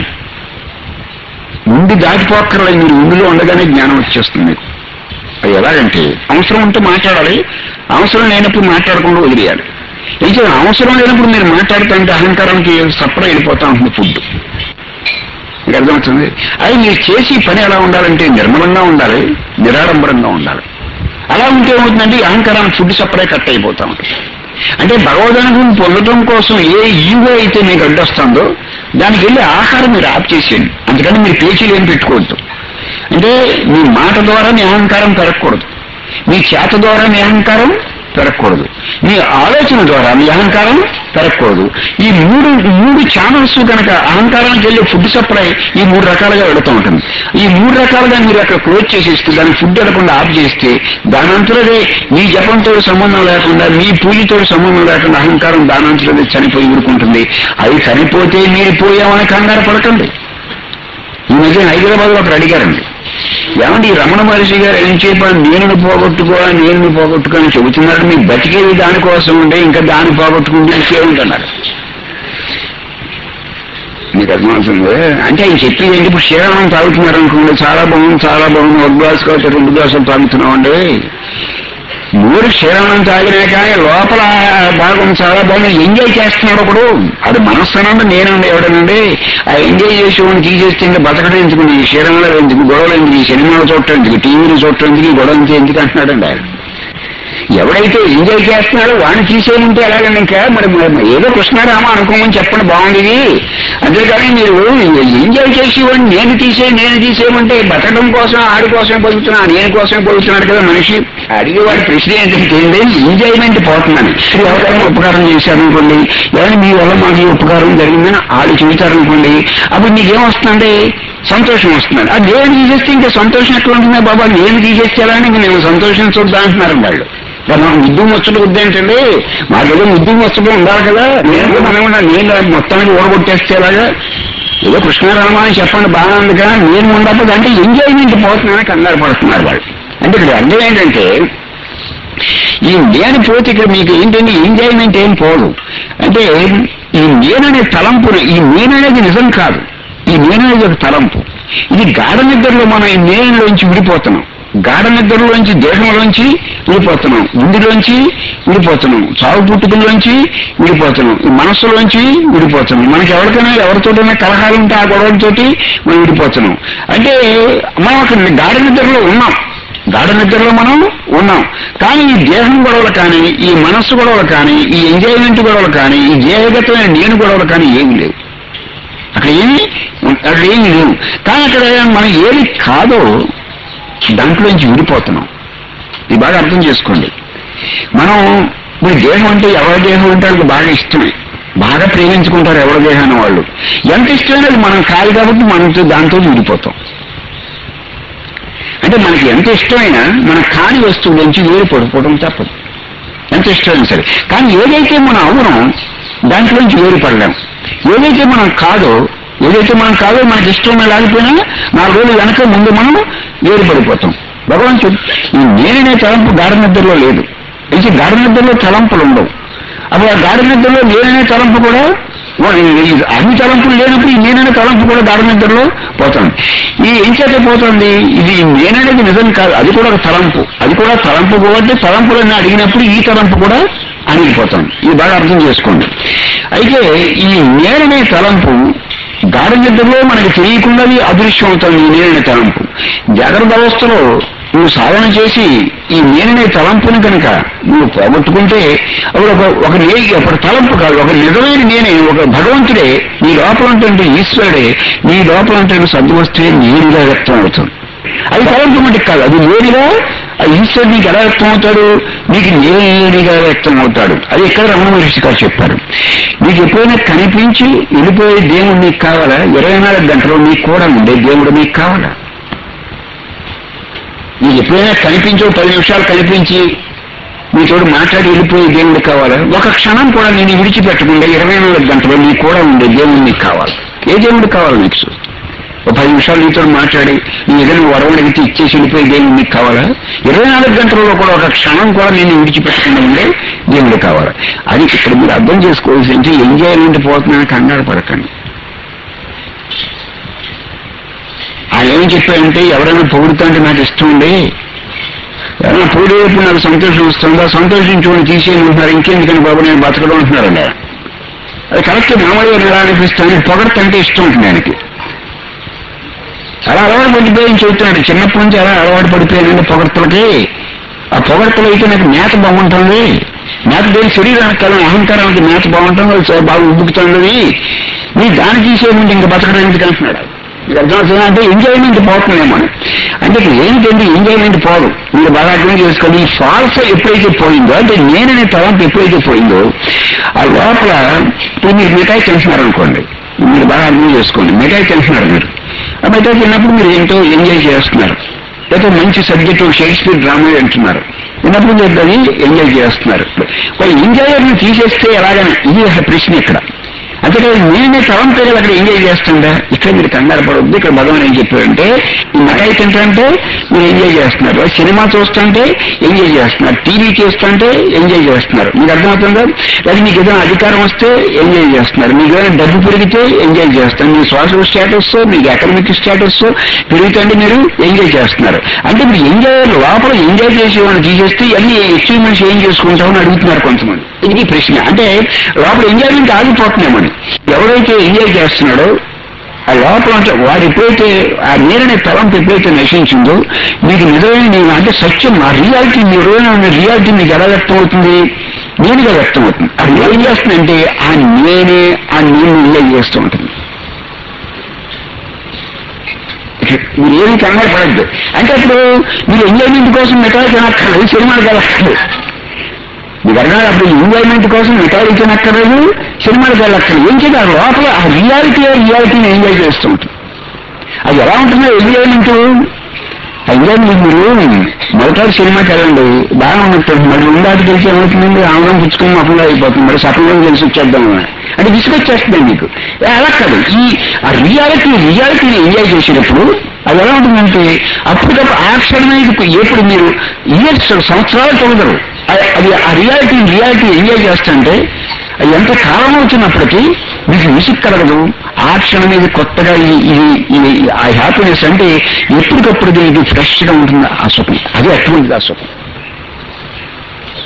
ఉండి దాటిపోక్కర్లేదు మీరు ఉండిలో ఉండగానే జ్ఞానం వచ్చేస్తుంది మీకు అది ఎలాగంటే అవసరం ఉంటే మాట్లాడాలి అవసరం లేనప్పుడు మాట్లాడకుండా వదిలేయాలి ఏం చేయాలి అవసరం లేనప్పుడు మీరు మాట్లాడుతుంటే అహంకారానికి సప్ర వెళ్ళిపోతా ఉంటుంది ఫుడ్ మీకు అర్థమవుతుంది అది మీరు చేసి పని ఎలా ఉండాలంటే నిర్మలంగా ఉండాలి నిరాడంబరంగా ఉండాలి అలా ఉంటే ఏమవుతుందంటే ఈ అహంకారానికి ఫుడ్ సప్లై కట్ అయిపోతా ఉంటుంది అంటే భగవదనుభవం పొందడం కోసం ఏ ఈగో అయితే మీకు అడ్డొస్తుందో దానికి వెళ్ళి ఆహారం మీరు ఆప్ చేసేయండి అందుకని మీరు పేచీలు ఏం పెట్టుకోవద్దు అంటే మీ మాట ద్వారా మీ అహంకారం పెరగకూడదు మీ చేత ద్వారా మీ అహంకారం పెరగకూడదు మీ ఆలోచన ద్వారా మీ అహంకారం పెరగకూడదు ఈ మూడు మూడు ఛానల్స్ కనుక అహంకారానికి వెళ్ళే ఫుడ్ సప్లై ఈ మూడు రకాలుగా వెళుతూ ఉంటుంది ఈ మూడు రకాలుగా మీరు అక్కడ క్లోజ్ చేసేస్తే దాన్ని ఫుడ్ వెళ్లకుండా ఆఫ్ చేస్తే దానంతరదే మీ జపంతో సంబంధం లేకుండా మీ పూజతో సంబంధం లేకుండా అహంకారం దానంతరదే చనిపోయి ఊరుకుంటుంది అది చనిపోతే మీరు పోయామని కంగారు పడకండి ఈ మధ్య హైదరాబాద్ లో ఒకరు అడిగారండి ఏమండి ఈ రమణ మహర్షి గారు ఏం చెప్పాలి నేను పోగొట్టుకో నేను పోగొట్టుకో అని చెబుతున్నారు మీరు బతికేది దానికోసం ఉండే ఇంకా దాన్ని పోగొట్టుకుంటే ఇంకేముంటున్నారు మీకు అర్థమవుతుంది అంటే ఆయన చెప్పేది ఏంటి ఇప్పుడు శ్రీరామం తాగుతున్నారు అనుకోండి చాలా బాగుంది చాలా బాగుంది ఒక గ్లాసు కాబట్టి రెండు గ్లాసులు తాగుతున్నాం అండి మూడు క్షీరాణం తాగినా కానీ లోపల భాగం చాలా బాగుంది ఎంజాయ్ చేస్తున్నాడు ఒకడు అది మనస్సునండి నేనండి ఎవడనండి ఆ ఎంజాయ్ చేసేవాడిని తీసేస్తే ఇంకా బతకడం ఎందుకు ఈ క్షీరంలో ఎందుకు గొడవలు ఎందుకు ఈ సినిమాలు చూడటం ఎందుకు టీవీలు చూడటం ఎందుకు ఈ గొడవ ఎందుకు అంటున్నాడండి ఆయన ఎవడైతే ఎంజాయ్ చేస్తున్నాడో వాడిని తీసేయమంటే ఎలాగండి ఇంకా మరి మరి ఏదో కృష్ణారామ అనుకోమని చెప్పండి బాగుంది ఇది అంతేగాని మీరు ఎంజాయ్ చేసేవాడిని నేను తీసే నేను తీసేయమంటే బతకడం కోసం ఆడి కోసమే బతుకుతున్నా నేను కోసమే బతుకుతున్నాడు కదా మనిషి అడిగేవాడి ప్రశ్న ఏంటంటే ఎంజాయ్మెంట్ పోతుందని ఇప్పుడు ఎవరైనా ఉపకారం చేశారనుకోండి ఎవరైనా మీ వల్ల మాకు ఈ ఉపకారం జరిగిందని ఆడు చెబుతారనుకోండి అప్పుడు మీకేమొస్తుందండి సంతోషం వస్తుందండి అది నేను తీసేస్తే ఇంకా సంతోషం ఎట్లా ఉంటుందా బాబా నేను తీసేస్తే ఎలా అని నేను సంతోషించొద్దా అంటున్నారండి వాళ్ళు మరి నాకు ముద్దు ముచ్చట వద్దేంటండి మాకేదో ముద్దు ముచ్చట ఉండాలి కదా నేను మనం నేను మొత్తానికి ఓడగొట్టేస్తే ఎలాగా ఏదో కృష్ణారామ అని చెప్పండి బాగా ఉంది కదా నేను ఉండకపోతే అంటే ఎంజాయ్మెంట్ పోతున్నానని కంగారు పడుతున్నారు వాళ్ళు అంటే ఇక్కడ అర్థం ఏంటంటే ఈ నేను పోతే ఇక్కడ మీకు ఏంటంటే ఎంజాయ్మెంట్ ఏం పోదు అంటే ఈ నేననే తలంపు ఈ నేననేది నిజం కాదు ఈ నేననేది ఒక తలంపు ఇది గాఢ నిద్రలో మనం ఈ నేనులోంచి విడిపోతున్నాం గాఢ నిద్రలోంచి దేహంలోంచి విడిపోతున్నాం ఇందులోంచి విడిపోతున్నాం చావు పుట్టుకల్లోంచి విడిపోతున్నాం ఈ మనస్సులోంచి విడిపోతున్నాం మనకి ఎవరికైనా ఎవరితోటైనా కలహాలు ఉంటే ఆ గొడవలతోటి మనం విడిపోతున్నాం అంటే మనం ఒక గాఢ నిద్రలో ఉన్నాం గాఢ నిద్రలో మనం ఉన్నాం కానీ ఈ దేహం గొడవలు కానీ ఈ మనస్సు గొడవలు కానీ ఈ ఎంజాయ్మెంట్ గొడవలు కానీ ఈ దేహగతమైన నేను గొడవలు కానీ ఏమి లేవు అక్కడ ఏమి అక్కడ ఏమి లేవు కానీ అక్కడ మనం ఏది కాదో దాంట్లోంచి విడిపోతున్నాం ఇది బాగా అర్థం చేసుకోండి మనం ఇప్పుడు దేహం అంటే ఎవరి దేహం అంటే వాళ్ళకి బాగా ఇష్టమే బాగా ప్రేమించుకుంటారు ఎవరి దేహాన్ని వాళ్ళు ఎంత ఇష్టమైనా అది మనం కాదు కాబట్టి మనతో దాంతో విడిపోతాం అంటే మనకి ఎంత ఇష్టమైనా మన కాని వస్తువు నుంచి వేరు పడిపోవడం తప్పదు ఎంత ఇష్టమైనా సరే కానీ ఏదైతే మనం అవునో దాంట్లోంచి వేరు పడలేం ఏదైతే మనం కాదో ఏదైతే మనం కాదో మనకి ఇష్టం లేకపోయినా నాలుగు రోజులు వెనక ముందు మనం వేరు పడిపోతాం భగవంతుడు ఈ నేననే తలంపు గాఢ నిద్రలో లేదు ఇది గాఢ నిద్రలో తలంపులు ఉండవు అప్పుడు ఆ గాఢ నిద్రలో నేననే తలంపు కూడా ఓ- ఈ అన్ని తలంపులు లేనప్పుడు ఈ నేననే తలంపు కూడా గాఢ నిద్రలో పోతుంది ఈ ఏం చేత పోతుంది ఇది నేననేది నిజం కాదు అది కూడా ఒక తలంపు అది కూడా తలంపు కాబట్టి తలంపులన్నీ అడిగినప్పుడు ఈ తలంపు కూడా అణిగిపోతుంది ఇది బాగా అర్థం చేసుకోండి అయితే ఈ నేననే తలంపు గాఢ నిద్రలో మనకి తెలియకుండాది అదృశ్యం అవుతుంది ఈ నేననే తలంపు జాగ్రత్త అవస్థలో నువ్వు సాధన చేసి ఈ నేననే తలంపుని కనుక నువ్వు పోగొట్టుకుంటే అప్పుడు ఒక ఒక నే ఒక తలంపు కాదు ఒక నిజమైన నేనే ఒక భగవంతుడే నీ లోపల ఉంటే ఈశ్వరుడే నీ లోపల ఉంటే సద్వస్తే నేనుగా వ్యక్తం అవుతుంది అది తలంపు మటుకు కాదు అది నేరుగా ఆ ఈశ్వరుడు నీకు ఎలా వ్యక్తం అవుతాడు నీకు నేరుగా వ్యక్తం అవుతాడు అది ఎక్కడ రమణ మహర్షి గారు చెప్పారు నీకు ఎప్పుడైనా కనిపించి వెళ్ళిపోయే దేవుడు నీకు కావాలా ఇరవై నాలుగు గంటలు నీకు కూడా ఉండే దేవుడు నీకు కావాలా నీకు ఎప్పుడైనా కనిపించో పది నిమిషాలు కనిపించి మీతోడు మాట్లాడి వెళ్ళిపోయే దేవుడు కావాలా ఒక క్షణం కూడా నేను విడిచిపెట్టకుండా ఇరవై నాలుగు గంటలు నీ కూడా ఉండే దేవుడు నీకు కావాలి ఏ దేవుడు కావాలి నీకు ఒక పది నిమిషాలు నీతో మాట్లాడి నీ ఏదైనా వరం అడిగితే ఇచ్చేసి వెళ్ళిపోయే దేవుడు నీకు కావాలా ఇరవై నాలుగు గంటలలో కూడా ఒక క్షణం కూడా నేను విడిచిపెట్టకుండా ఉండే దేవుడు కావాలా అది ఇక్కడ మీరు అర్థం చేసుకోవాల్సి అంటే ఎంజాయ్మెంట్ పోతున్నాను కంగారు పడకండి ఆయన ఏం చెప్పారంటే ఎవరైనా పొగుడుతుంటే నాకు ఇష్టం ఉండి ఎవరైనా పొగిడేప్పుడు నాకు సంతోషం వస్తుందా సంతోషించుకొని తీసేయమంటున్నారు ఇంకెందుకని బాబు నేను బతకడం అంటున్నారండి ఆయన. అది కరెక్ట్ మామూలుగా ఎలా అనిపిస్తుంది పొగడతంటే ఇష్టం ఉంటుంది ఆయనకి అలా అలవాటు పడిపోయి చెబుతున్నాడు చిన్నప్పటి నుంచి అలా అలవాటు పడిపోయానండి పొగడతలకి ఆ పొగడతలు అయితే నాకు మేత బాగుంటుంది మేత దేని శరీరానికి కదా అహంకారానికి మేత బాగుంటుంది అది చాలా బాగా ఉబ్బుకుతుంది నీ దాన్ని తీసేయమంటే ఇంకా బతకడం ఎందుకు అంటున్నాడు మీకు అర్థమవుతుందా అంటే ఎంజాయ్మెంట్ పోతుందేమో అని. అంటే ఇప్పుడు ఏంటంటే ఎంజాయ్మెంట్ పోదు మీరు బాగా అర్థం చేసుకోండి ఈ ఫాల్స్ ఎప్పుడైతే పోయిందో అంటే నేననే తలంపు ఎప్పుడైతే పోయిందో ఆ లోపల ఇప్పుడు మీరు మిఠాయి తింటున్నారు అనుకోండి మీరు బాగా అర్థం చేసుకోండి మిఠాయి తింటున్నారు మీరు ఆ మిఠాయి తిన్నప్పుడు మీరు ఏంటో ఎంజాయ్ చేస్తున్నారు లేకపోతే మంచి సబ్జెక్టు షేక్స్పియర్ డ్రామా వింటున్నారు విన్నప్పుడు మీరు దాన్ని ఎంజాయ్ చేస్తున్నారు వాళ్ళు ఎంజాయర్ని తీసేస్తే ఎలాగని ఇది అసలు ప్రశ్న ఇక్కడ అంటే నేనే తలంపే కదా అక్కడ ఎంజాయ్ చేస్తుందా ఇక్కడ మీరు కంగారు పడవద్దు ఇక్కడ భగవాన్ ఏం చెప్పారంటే ఈ మిఠాయి తింటుంటే మీరు ఎంజాయ్ చేస్తున్నారు సినిమా చూస్తుంటే ఎంజాయ్ చేస్తున్నారు టీవీ చూస్తుంటే ఎంజాయ్ చేస్తున్నారు మీకు అర్థమవుతుందా లేదా మీకు ఏదైనా అధికారం వస్తే ఎంజాయ్ చేస్తున్నారు మీకు ఏదైనా డబ్బు పెరిగితే ఎంజాయ్ చేస్తారు మీ సోషల్ స్టేటస్ మీకు ఎకనామిక్ స్టేటస్ పెరుగుతుంటే మీరు ఎంజాయ్ చేస్తున్నారు అంటే ఇప్పుడు ఎంజాయ్ లోపల ఎంజాయ్ చేసే వాళ్ళని తీసేస్తే అన్ని అచీవ్మెంట్స్ ఏం చేసుకుంటామని అడుగుతున్నారు కొంతమంది ఇది ప్రశ్న అంటే లోపల ఎంజాయ్మెంట్ ఆగిపోతున్నామని ఎవరైతే ఎంజాయ్ చేస్తున్నాడో ఆ లోపల అంటే వాడు ఎప్పుడైతే ఆ నేరనే తలంపు ఎప్పుడైతే నశించిందో మీకు నిజమైన నేను అంటే సత్యం ఆ రియాలిటీ మీ రోజున రియాలిటీ మీకు ఎలా వ్యక్తం అవుతుంది నేనుగా వ్యక్తం అవుతుంది అది ఏం చేస్తుందంటే ఆ నేనే ఆ నేను ఎంజాయ్ చేస్తూ ఉంటుంది మీరు ఏమి కంగారు పడద్దు అంటే అప్పుడు మీరు ఎంజాయ్మెంట్ కోసం మిఠాయి తినక్కర్లేదు సినిమాలు వెళ్ళక్కర్లేదు మీకు అర్థం అప్పుడు ఎంజాయ్మెంట్ కోసం మిఠాయి తినక్కర్లేదు సినిమాలకు వెళ్ళక్కర్లేదు ఏం చేయాలి లోపల ఆ రియాలిటీ రియాలిటీని ఎంజాయ్ చేస్తూ ఉంటుంది అది ఎలా ఉంటుందో ఎంజాయ్మెంట్ ఆ ఎంజాయ్మెంట్ మీరు మొదటి సినిమాకి వెళ్ళండి బాగా ఉంటుంది మరి ఉందాటి తెలిసి ఏమవుతుందండి ఆనందం పుచ్చుకొని మొక్కలు అయిపోతుంది మరి సఫలంగా తెలిసి వచ్చేద్దాం అని. అంటే విసుగొచ్చేస్తుంది మీకు ఏ, అలా కాదు ఈ ఆ రియాలిటీ రియాలిటీని ఎంజాయ్ చేసేటప్పుడు అది ఎలా ఉంటుందంటే అప్పటికప్పుడు ఆ క్షణమే ఇది ఎప్పుడు మీరు ఇయర్స్ సంవత్సరాలు తొలగరు ఆ- అది ఆ రియాలిటీ రియాలిటీ ఎంజాయ్ చేస్తుంటే అది ఎంత కాలం అవుతున్నప్పటికీ మీకు విసుగు కలగదు ఆ క్షణం ఇది కొత్తగా ఇది ఇది ఇది ఆ హ్యాపీనెస్ అంటే ఎప్పటికప్పుడు ఇది ఫ్రెష్ గా ఉంటుంది ఆ సుఖం అది అటువంటిది ఆ సుఖం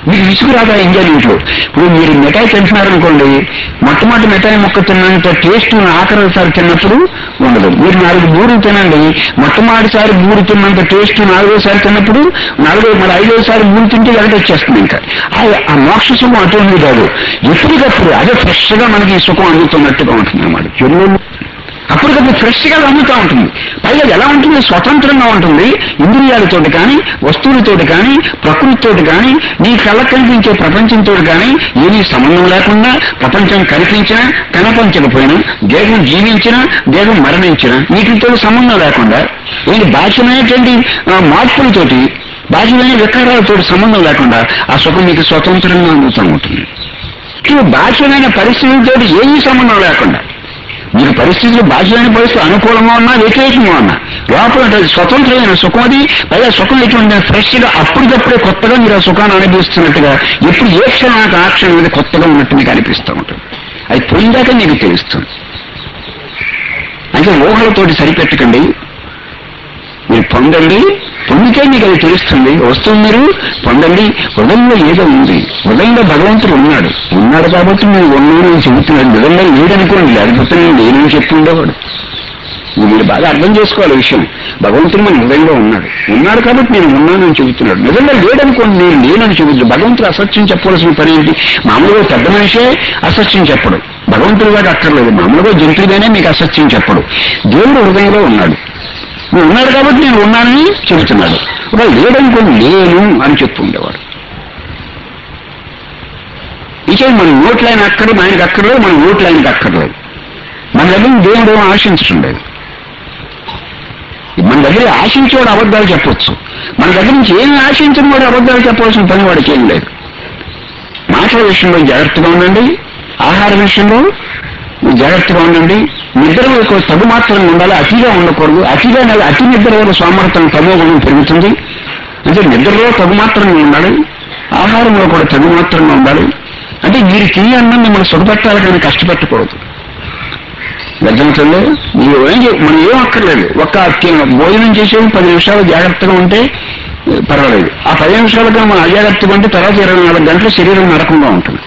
మీకు విసుగు రాదా ఎంజాయ్మెంట్ లో ఇప్పుడు మీరు మిఠాయి తింటున్నారనుకోండి మొట్టమొదటి మిఠాయి మొక్క తిన్నంత టేస్ట్ ఆఖరిసారి తిన్నప్పుడు ఉండదు మీరు నాలుగు బూరులు తినండి మొట్టమొదటిసారి బూరు తిన్నంత టేస్ట్ నాలుగోసారి తిన్నప్పుడు నాలుగో మరి ఐదోసారి బూరు తింటే వెంట వచ్చేస్తుంది ఇంకా ఆ- ఆ మోక్ష సుఖం అటువంటి కాదు ఎప్పటికప్పుడు అదే ఫ్రెష్ గా మనకి ఈ సుఖం అందుతున్నట్టుగా ఉంటుంది అన్నమాట చెరువులు అప్పటికప్పుడు ఫ్రెష్ గా అందుతూ ఉంటుంది పైగా ఎలా ఉంటుంది స్వతంత్రంగా ఉంటుంది ఇంద్రియాలతోటి కానీ వస్తువులతోటి కానీ ప్రకృతితోటి కానీ నీ కళ్ళకు కనిపించే ప్రపంచంతో కానీ ఏమీ సంబంధం లేకుండా ప్రపంచం కనిపించినా కనిపించకపోయినా దేహం జీవించినా దేహం మరణించినా వీటితో సంబంధం లేకుండా ఏంటి బాహ్యమైనటువంటి ఆ, మార్పులతోటి బాహ్యమైన వికారాలతో సంబంధం లేకుండా ఆ సుఖం మీకు స్వతంత్రంగా అందుతూ ఉంటుంది ఇట్లా బాహ్యమైన పరిస్థితులతో ఏమీ సంబంధం లేకుండా మీకు పరిస్థితులు బాహ్యమైన పరిస్థితులు అనుకూలంగా ఉన్నా వ్యతిరేకంగా ఉన్నా లోపల ఉంటుంది స్వతంత్రమైన సుఖం అది పైగా సుఖం ఎటువంటి ఫ్రెష్ గా అప్పటికప్పుడే కొత్తగా మీరు ఆ సుఖాన్ని అనుభవిస్తున్నట్టుగా ఎప్పుడు ఏ క్షణానికి ఆ క్షణం అనేది కొత్తగా ఉన్నట్టు మీకు అనిపిస్తూ ఉంటుంది అది పొందాక మీకు తెలుస్తుంది అంటే ఊహలతోటి సరిపెట్టకండి మీరు పొందండి పొందితే మీకు అది తెలుస్తుంది వస్తుంది మీరు పొందండి హృదయంలో ఏదో ఉంది హృదయంలో భగవంతుడు ఉన్నాడు ఉన్నాడు కాబట్టి మీరు ఉన్నాను అని చెబుతున్నాడు నిజంగా లేదనుకోండి లేకపోతే నేను లేనని చెప్తుండేవాడు ఇది మీరు బాగా అర్థం చేసుకోవాలి ఈ విషయం భగవంతుడు మన హృదయంలో ఉన్నాడు ఉన్నాడు కాబట్టి నేను ఉన్నానని చెబుతున్నాడు నిజంగా లేదనుకోండి నేను లేనని చెబుతున్నాడు భగవంతుడు అసత్యం చెప్పవలసిన పని ఏంటి మామూలుగా పెద్ద మనిషే అసత్యం చెప్పడు భగవంతుడు వాడు అక్కర్లేదు మామూలుగా జంతువుగానే మీకు అసత్యం చెప్పడు దేవుడు హృదయంలో ఉన్నాడు నువ్వు ఉన్నాడు కాబట్టి నేను ఉన్నానని చెబుతున్నాడు వాడు లేడనుకోండి లేను అని చెప్తూ ఉండేవాడు ఇక మన నోట్లు ఆయన అక్కర్లేదు ఆయనకు అక్కర్లేదు మన నోట్లు ఆయనకు అక్కర్లేదు మన దగ్గర దేవుడు ఏమో ఆశించడం లేదు మన దగ్గర ఆశించేవాడు అబద్ధాలు చెప్పొచ్చు మన దగ్గర నుంచి ఏమి ఆశించని వాడు అబద్ధాలు చెప్పవలసిన పని వాడికి ఏం లేదు మాటల విషయంలో జాగ్రత్తగా ఉండండి ఆహార విషయంలో జాగ్రత్తగా ఉండండి నిద్ర ఒక తగు మాత్రంగా ఉండాలి అతిగా ఉండకూడదు అతిగా నెల అతి నిద్ర వల్ల సోమర్థం తమో గుణం పెరుగుతుంది అంటే నిద్రలో తగు మాత్రంగా ఉండాలి ఆహారంలో కూడా తగు మాత్రంగా ఉండాలి అంటే మీరు తిని అన్నం మిమ్మల్ని సుఖపెట్టాలి కానీ కష్టపెట్టకూడదు గర్జనతల్లో మీరు ఏం చే- మనం ఏం అక్కర్లేదు ఒక్క తి- భోజనం చేసేది పది నిమిషాలు జాగ్రత్తగా ఉంటే ఏ, పర్వాలేదు ఆ పది నిమిషాలు కన్నా మనం అజాగ్రత్తగా ఉంటే తర్వాత ఇరవై నాలుగు గంటలు శరీరం నరకంగా ఉంటుంది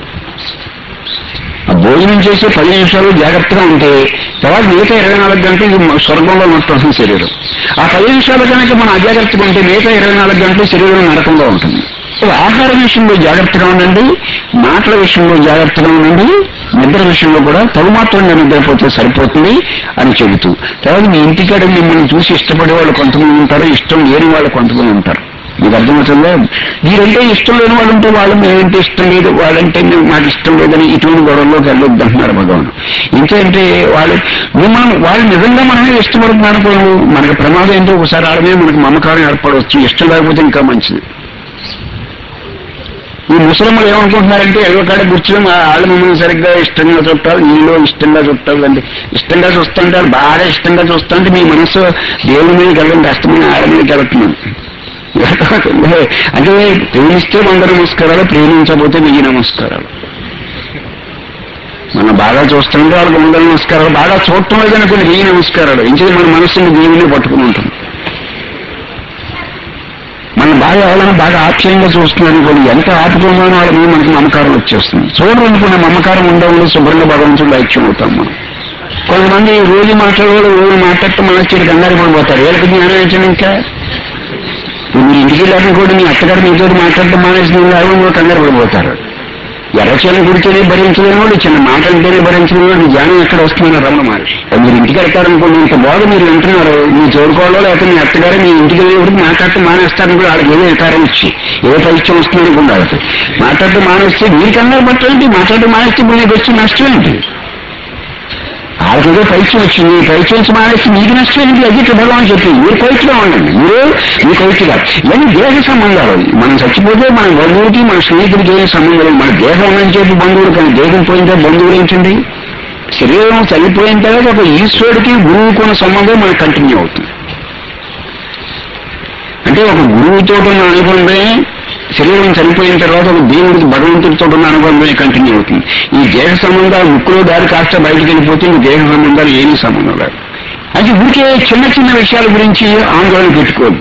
ఆ భోజనం చేసే పది నిమిషాలు జాగ్రత్తగా ఉంటే తర్వాత మిగతా ఇరవై నాలుగు గంటలు ఇది మ- స్వర్గంలో ఉన్నట్టు శరీరం ఆ పది నిమిషాలు కనుక మనం అజాగ్రత్తగా ఉంటే మిగతా ఇరవై నాలుగు గంటలు శరీరం నరకంగా ఉంటుంది సో ఆహార విషయంలో జాగ్రత్తగా ఉండండి మాటల విషయంలో జాగ్రత్తగా ఉండండి నిద్ర విషయంలో కూడా తగు మాత్రంగా నిద్రపోతే సరిపోతుంది అని చెబుతూ తర్వాత మీ ఇంటికాడ మిమ్మల్ని చూసి ఇష్టపడే వాళ్ళు కొంతమంది ఉంటారు ఇష్టం లేని వాళ్ళు కొంతమంది ఉంటారు మీకు అర్థమవుతుందా మీరంటే ఇష్టం లేని వాళ్ళు ఉంటే వాళ్ళు మేమంటే ఇష్టం లేదు వాళ్ళంటే మేము మాకు ఇష్టం లేదని ఇటువంటి గొడవల్లోకి వెళ్ళొద్దు అంటున్నారు భగవాన్ ఇంకేంటే వాళ్ళు మిమ్మల్ని వాళ్ళు నిజంగా మనమే ఇష్టపడుతున్నారు అనుకోను మనకి ప్రమాదం ఏంటో ఒకసారి వాళ్ళ మీద మనకి మమకారం ఏర్పడవచ్చు ఇష్టం లేకపోతే ఇంకా మంచిది ఈ ముసలమ్మలు ఏమనుకుంటున్నారంటే ఎవరికాడ కూర్చొని మా వాళ్ళు మమ్మల్ని సరిగ్గా ఇష్టంగా చుట్టాలి నీళ్ళు ఇష్టంగా చుట్టాలి అంటే ఇష్టంగా చూస్తుంటారు బాగా ఇష్టంగా చూస్తుంటే మీ మనసు దేవుడి మీద కలగండి కష్టమైన ఆడ మీద కలుగుతున్నాను అంటే ప్రేమిస్తే వంద నమస్కారాలు ప్రేమించకపోతే వెయ్యి నమస్కారాలు మనం బాగా చూస్తుంటే వాళ్ళకి వంద నమస్కారాలు బాగా చూడటం లేదనుకుని వెయ్యి నమస్కారాలు ఇంకేది మన మనసుని దేవుడిని పట్టుకుని ఉంటుంది మనం బాగా ఎవరైనా బాగా ఆప్యాయంగా చూస్తున్నారు అనుకోండి ఎంత ఆపుకున్నానో వాళ్ళ మీద మనకి మమకారం వచ్చేస్తుంది చూడరు అనుకున్న మమకారం ఉండవు శుభ్రంగా భగవంతుడు ఐక్యం అవుతాం మనం కొంతమంది రోజు మాట్లాడేవాళ్ళు రోజు మాట్లాడటం మనకి కంగారు పడిపోతారు వీళ్ళకి జ్ఞానం ఇచ్చిన ఇంకా ఇప్పుడు మీరు ఇంటికి వెళ్ళాక కూడా మీ అత్తగారు మీతో మాట్లాడటం మానేసిన వాళ్ళు కంగారు పడిపోతారు ఎర్రచీల గుడితేనే భరించలేని వాడు చిన్న మాట అంటేనే భరించలేని వాడు జ్ఞానం ఎక్కడ వస్తుందని రమణ మహర్షి మీరు ఇంటికి వెళ్తారనుకోండి ఇంత బాగా మీరు వింటున్నారు మీ చదువుకోవాలో లేకపోతే మీ అత్తగారు మీ ఇంటికి వెళ్ళేప్పుడు మాట్లాడటం మానేస్తారని కూడా వాళ్ళకి ఏదో వికారం ఇచ్చి ఏ పరీక్ష వస్తుంది అనుకుంటారు మాట్లాడటం మానేస్తే మీరు కంగారు పట్టండి మాట్లాడటం మానేస్తే ఇప్పుడు మీకు వచ్చే నష్టం ఏంటి వాళ్ళకి ఏదో పరీక్ష వచ్చింది పరీక్ష నుంచి మానేసి మీకు నష్టం ఏంటి అది ఇక్కడ భగవాన్ చెప్పింది మీరు పరీక్షలో ఉండండి మీరు మీ పరీక్షగా ఇవన్నీ దేహ సంబంధాలు మనం చచ్చిపోతే మన బంధువుకి మన స్నేహితుడికి ఏం సంబంధం లేదు మన దేహం ఉన్నని చెప్పి బంధువుడు కానీ దేహం పోయిన బంధువులు ఏంటండి శరీరం చనిపోయిన తర్వాత ఒక ఈశ్వరుడికి గురువుకు ఉన్న సంబంధం మనకు కంటిన్యూ అవుతుంది అంటే ఒక గురువుతో ఉన్న అనుబంధమే శరీరం చనిపోయిన తర్వాత ఒక దేవుడికి భగవంతుడితో ఉన్న అనుబంధమే కంటిన్యూ అవుతుంది ఈ దేహ సంబంధాలు ముక్కులో దారి కాస్త బయటికి వెళ్ళిపోతే ఈ దేహ సంబంధాలు ఏమీ సంబంధం లేదు అది ఊరికే చిన్న చిన్న విషయాల గురించి ఆందోళన పెట్టుకోవద్దు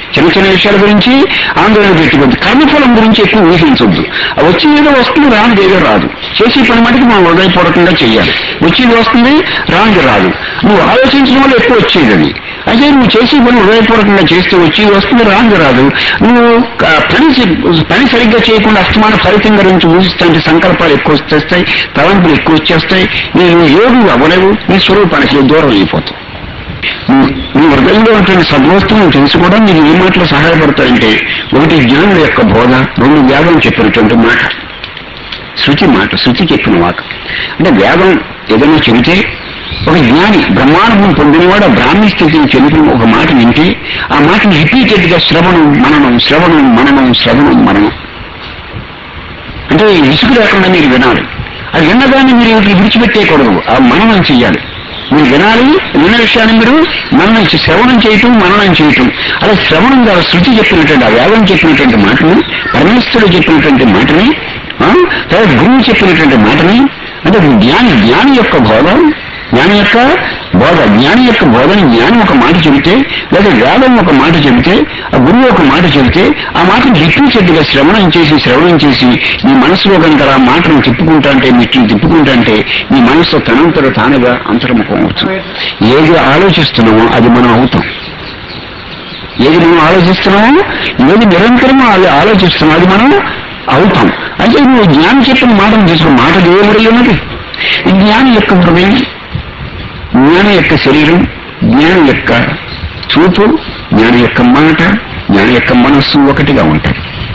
చిన్న చిన్న విషయాల గురించి ఆందోళన పెట్టుకోవద్దు కర్మఫలం గురించి ఎక్కువ ఊహించొద్దు ఆ వచ్చేదో వస్తుంది రానిది ఏదో రాదు చేసే పని మటుకు మనం హృదయపూర్వకంగా చేయాలి వచ్చేది వస్తుంది రానిది రాదు నువ్వు ఆలోచించిన వల్ల ఎక్కువ వచ్చేది అది అదే నువ్వు చేసే పని హృదయపూర్వకంగా చేస్తే వచ్చేది వస్తుంది రానిది రాదు నువ్వు ఆ, పని సి- పని సరిగ్గా చేయకుండా అస్తమాన ఫలితం గురించి ఊహిస్తుంటే సంకల్పాలు ఎక్కువ వచ్చేస్తాయి తలంపులు ఎక్కువ వచ్చేస్తాయి నేను ఏడు అవ్వలేవు నీ స్వరూపానికి దూరం అయిపోతావు నీ- నీ హృదయంలో ఉంటున్న సద్వస్తువును తెలుసుకోవడం నీకు ఏ మాటలు సహాయపడతాయంటే ఒకటి జ్ఞానుల యొక్క బోధ రెండు వేదం చెప్పినటువంటి మాట శృతి మాట శృతి చెప్పిన మాట అంటే వేదం ఏదైనా చెబితే ఒక జ్ఞాని బ్రహ్మాండం పొందినవాడు ఆ బ్రాహ్మీ స్థితిని చెబుతున్న ఒక మాట వింటే ఆ మాటని రిపీటెడ్ గా శ్రవణం మననం శ్రవణం మననం శ్రవణం మననం అంటే ఇసుకు లేకుండా మీరు వినాలి అది విన్నదాన్ని మీరు విడిచిపెట్టేయకూడదు ఆ మననం చెయ్యాలి మీరు వినాలి విన్న విషయాన్ని మీరు మననం చే- శ్రవణం చేయటం మననం చేయటం అలా శ్రవణం ద్వారా శృతి చెప్పినటువంటి ఆ వేదం చెప్పినటువంటి మాటని పరమేశ్వరుడు చెప్పినటువంటి మాటని ఆ, తర్వాత గురువు చెప్పినటువంటి మాటని అంటే జ్ఞాని జ్ఞాని యొక్క బోధ జ్ఞాని యొక్క బోధ జ్ఞాని యొక్క బోధని జ్ఞాని ఒక మాట చెబితే లేదా వేదం ఒక మాట చెబితే ఆ గురువు ఒక మాట చెబితే ఆ మాటను రిపీటెడ్గా శ్రవణం చేసి శ్రవణం చేసి నీ మనసులో కనుక ఆ మాటను తిప్పుకుంటా అంటే మిట్టిని తిప్పుకుంటా అంటే నీ మనసు తనంతట తానుగా అంతర్ముఖం అవుతుంది ఏది ఆలోచిస్తున్నామో అది మనం అవుతాం ఏది మనం ఆలోచిస్తున్నామో ఏది నిరంతరం అది ఆలోచిస్తున్నామో అది మనం అవుతాం అంటే నువ్వు జ్ఞానం చెప్పిన మాటను తీసుకో మాట దేవుడి ఉన్నది ఈ జ్ఞానం యొక్క హృదయం జ్ఞానం యొక్క శరీరం జ్ఞానం యొక్క చూపు జ్ఞానం యొక్క మాట జ్ఞానం యొక్క మనస్సు ఒకటిగా ఉంటాయి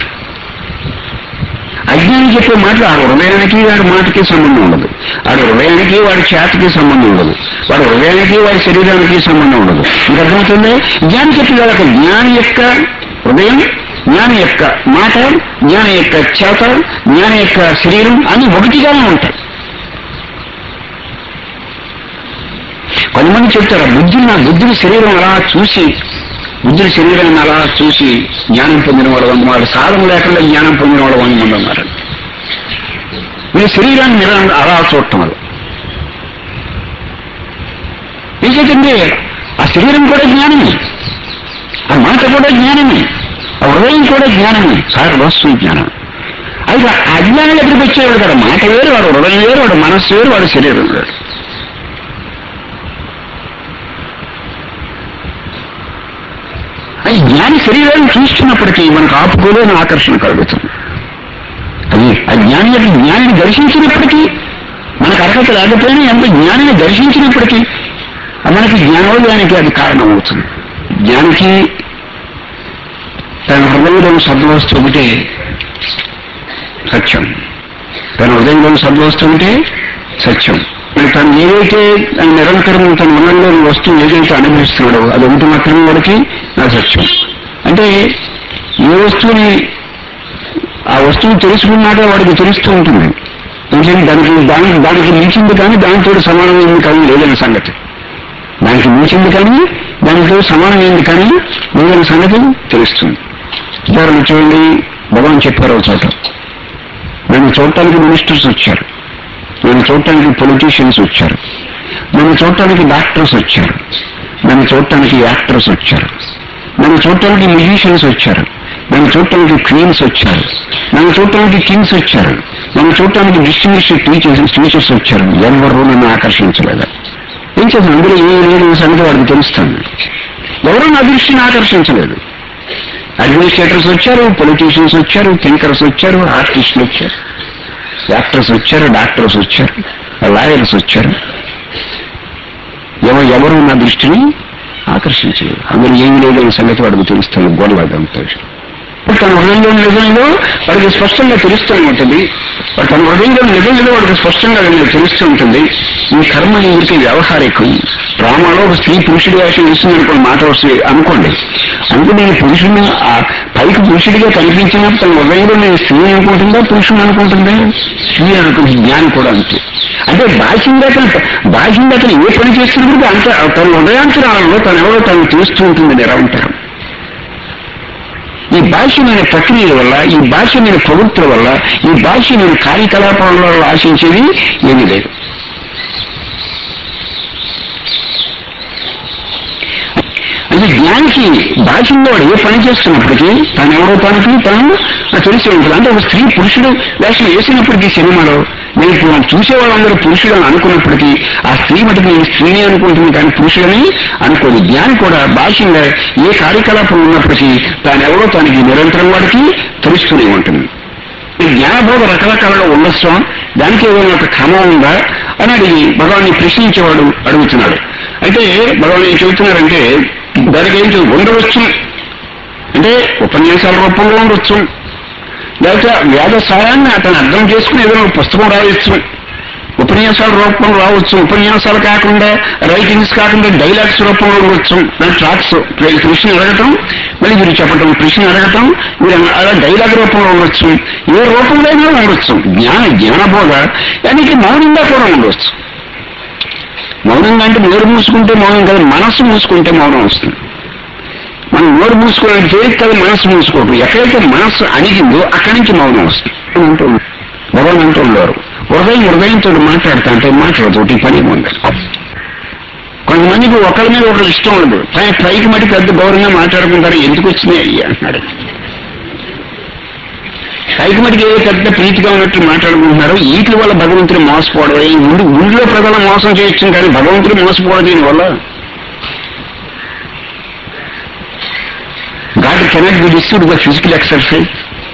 అజ్ఞాని చెప్పే మాటలు ఆ హృదయానికి వాడి మాటకి సంబంధం ఉండదు వాడి హృదయానికి వాడి చేతకి సంబంధం ఉండదు వాడి హృదయానికి వాడి శరీరానికి సంబంధం ఉండదు మీకు అర్థమవుతుంది జ్ఞాని చెప్పే వాళ్ళకి జ్ఞాని యొక్క హృదయం జ్ఞాని యొక్క మాట జ్ఞాని యొక్క చేత జ్ఞాని యొక్క శరీరం అన్ని ఒకటిగానే ఉంటాయి కొంతమంది చెప్తారు బుద్ధుని నా బుద్ధుని శరీరం అలా చూసి బుద్ధుడి శరీరాన్ని అలా చూసి జ్ఞానం పొందిన వాళ్ళు వంద వాళ్ళు సాధన లేకుండా జ్ఞానం పొందిన వాళ్ళు వంద మంది ఉన్నారు మీ శరీరాన్ని మీరు అలా చూడటం వల్ల ఏంటంటే ఆ శరీరం కూడా జ్ఞానమే ఆ మాట కూడా జ్ఞానమే ఆ హృదయం కూడా జ్ఞానమే సార్ వస్తువు జ్ఞానం అయితే ఆ అజ్ఞానం ఎక్కడికి వచ్చేవాడు కదా మాట వేరు వాడు హృదయం వేరు వాడు మనస్సు వేరు వాడు శరీరం వేరు అది జ్ఞాని శరీరాన్ని చూస్తున్నప్పటికీ మనకు ఆపుకోలేని ఆకర్షణ కలుగుతుంది అది ఆ జ్ఞాని యొక్క జ్ఞానిని దర్శించినప్పటికీ మనకు అర్హత లేకపోయినా ఎంత జ్ఞానిని దర్శించినప్పటికీ అది మనకి జ్ఞానోదయానికి అది కారణం అవుతుంది జ్ఞానికి తన హృదయంలో సద్వస్తు ఒకటే సత్యం తన హృదయంలో సద్వస్తు ఉంటే సత్యం మరి తను ఏదైతే తన నిరంతరం తన మనలోని వస్తువు ఏదైతే అనుభవిస్తున్నాడో అది ఒకటి మాత్రమే వాడికి నా సత్యం అంటే ఏ వస్తువుని ఆ వస్తువు తెలుసుకున్నాక వాడికి తెలుస్తూ ఉంటుంది ఎందుకంటే దానికి దానికి దానికి మించింది కానీ దానితో సమానమైంది కానీ లేదని సంగతి దానికి మించింది కానీ దానితో సమానమైంది కానీ లేదని సంగతి తెలుస్తుంది ఉదాహరణ చూడండి భగవాన్ చెప్పారు ఒక చోట నన్ను చూడటానికి మినిస్టర్స్ వచ్చారు నన్ను చూడటానికి పొలిటీషియన్స్ వచ్చారు నన్ను చూడటానికి డాక్టర్స్ వచ్చారు నన్ను చూడటానికి యాక్టర్స్ వచ్చారు నన్ను చూడటానికి మ్యూజిషియన్స్ వచ్చారు నన్ను చూడటానికి క్వీన్స్ వచ్చారు నన్ను చూడటానికి కింగ్స్ వచ్చారు నన్ను చూడటానికి డిస్టింగ్విష్డ్ టీచర్స్ టీచర్స్ వచ్చారు ఎవరు నన్ను ఆకర్షించలేదు ఏం చేసిన అందులో ఏ లేదు సంగతి వాడికి తెలుస్తుంది ఎవరు నా దృష్టిని ఆకర్షించలేదు అడ్మినిస్ట్రేటర్స్ వచ్చారు పొలిటీషియన్స్ వచ్చారు థింకర్స్ వచ్చారు ఆర్టిస్టులు వచ్చారు యాక్టర్స్ వచ్చారు డాక్టర్స్ వచ్చారు లాయర్స్ వచ్చారు ఎవరు ఎవరు నా దృష్టిని ఆకర్షించలేదు అందులో ఏం లేదని సంగతి వాడికి తెలుస్తుంది గొడవ అదంతా తన హృదయంలో నిజంలో వాడికి స్పష్టంగా తెలుస్తూ ఉంటుంది వాడు తన హృదయంలో నిజంలో వాడికి స్పష్టంగా వీళ్ళకి తెలుస్తూ ఉంటుంది ఈ కర్మ ఇంటికి వ్యవహారికం డ్రామాలో ఒక స్త్రీ పురుషుడి వేషం ఇస్తుంది అనుకోండి మాట వస్తుంది అనుకోండి అనుకుని నేను పురుషుడిని ఆ పైకి పురుషుడిగా కనిపించినప్పుడు తన హృదయంలో నేను స్త్రీ అనుకుంటుందా పురుషుడు అనుకుంటుందా స్త్రీ అనుకుంటుంది జ్ఞాని కూడా అంతే అంటే బాహ్యంగా తన బాహ్యంగా తను ఏ పని చేస్తున్నప్పుడు అంత తన హృదయాంతరాలలో తను ఎవరో తను తెలుస్తూ ఉంటుంది నిరంతరం ఈ బాహ్యమైన ప్రక్రియల వల్ల ఈ బాహ్యమైన ప్రవృత్తుల వల్ల ఈ బాహ్యమైన కార్యకలాపాల వల్ల ఆశించేది ఏమీ లేదు అంటే జ్ఞానికి భాషల్లో వాడు ఏ పని చేస్తున్నప్పటికీ తను ఎవరో తనకి తను తెలిసి ఉంటుంది అంటే ఒక స్త్రీ పురుషుడు వేషం వేసినప్పటికీ సినిమాలో నేను ఇప్పుడు చూసే వాళ్ళందరూ పురుషుడు అని అనుకున్నప్పటికీ ఆ స్త్రీ మటుకు నేను స్త్రీని అనుకుంటుంది కానీ పురుషుడని అనుకోదు జ్ఞాని కూడా భాషంగా ఏ కార్యకలాపం ఉన్నప్పటికీ తాను ఎవరో తనకి నిరంతరం వాడికి తెలుస్తూనే ఉంటుంది ఈ జ్ఞానబోధ రకరకాలలో ఉండొచ్చు దానికి ఏదైనా ఒక క్రమం ఉందా అని అడిగి భగవాన్ని ప్రశ్నించేవాడు అడుగుతున్నాడు అయితే భగవాన్ ఏం చెబుతున్నారంటే దానికి ఏం చెబు- ఉండవచ్చు అంటే ఉపన్యాసాల రూపంలో ఉండొచ్చు లేకపోతే వేద సారాన్ని అతను అర్థం చేసుకుని ఏదైనా ఒక పుస్తకం రాయొచ్చు ఉపన్యాసాల రూపంలో రావచ్చు ఉపన్యాసాలు కాకుండా రైటింగ్స్ కాకుండా డైలాగ్స్ రూపంలో ఉండొచ్చు ట్రాక్స్ కృష్ణ అడగటం మళ్ళీ మీరు చెప్పటం కృష్ణ అడగటం మీరు అలా డైలాగ్ రూపంలో ఉండొచ్చు ఏ రూపంలో అయినా ఉండొచ్చు జ్ఞాన జ్ఞానబోధ దానికి మౌనంగా కూడా ఉండొచ్చు మౌనంగా అంటే నోరు మూసుకుంటే మౌనం కాదు మనస్సు మూసుకుంటే మౌనం వస్తుంది మనం నోరు మూసుకోవడానికి తేలిక కాదు మనస్సు మూసుకోవడం ఎక్కడైతే మనస్సు అణిగిందో అక్కడి నుంచి మౌనం వస్తుంది అంటూ భగవాన్ అంటూ ఉండేవారు హృదయం హృదయంతో మాట్లాడుతా అంటే మాట్లాడుతోటి పని ఉంది కొంతమందికి ఒకరి మీద ఒకరు ఇష్టం ఉండదు పై పైకి మట్టి పెద్ద గౌరవంగా మాట్లాడుకుంటారు ఎందుకు వచ్చినాయి అయ్యి అంటున్నాడు పైకి మటుకు ఏ పెద్ద ప్రీతిగా ఉన్నట్టు మాట్లాడుకుంటున్నారు వీటి వల్ల భగవంతుడు మోసపోవడం ఈ ముందు ఊళ్ళో ప్రజలు మోసం చేయొచ్చు కానీ భగవంతుడు మోసపోవడం దీనివల్ల God cannot be deceived by physical exercise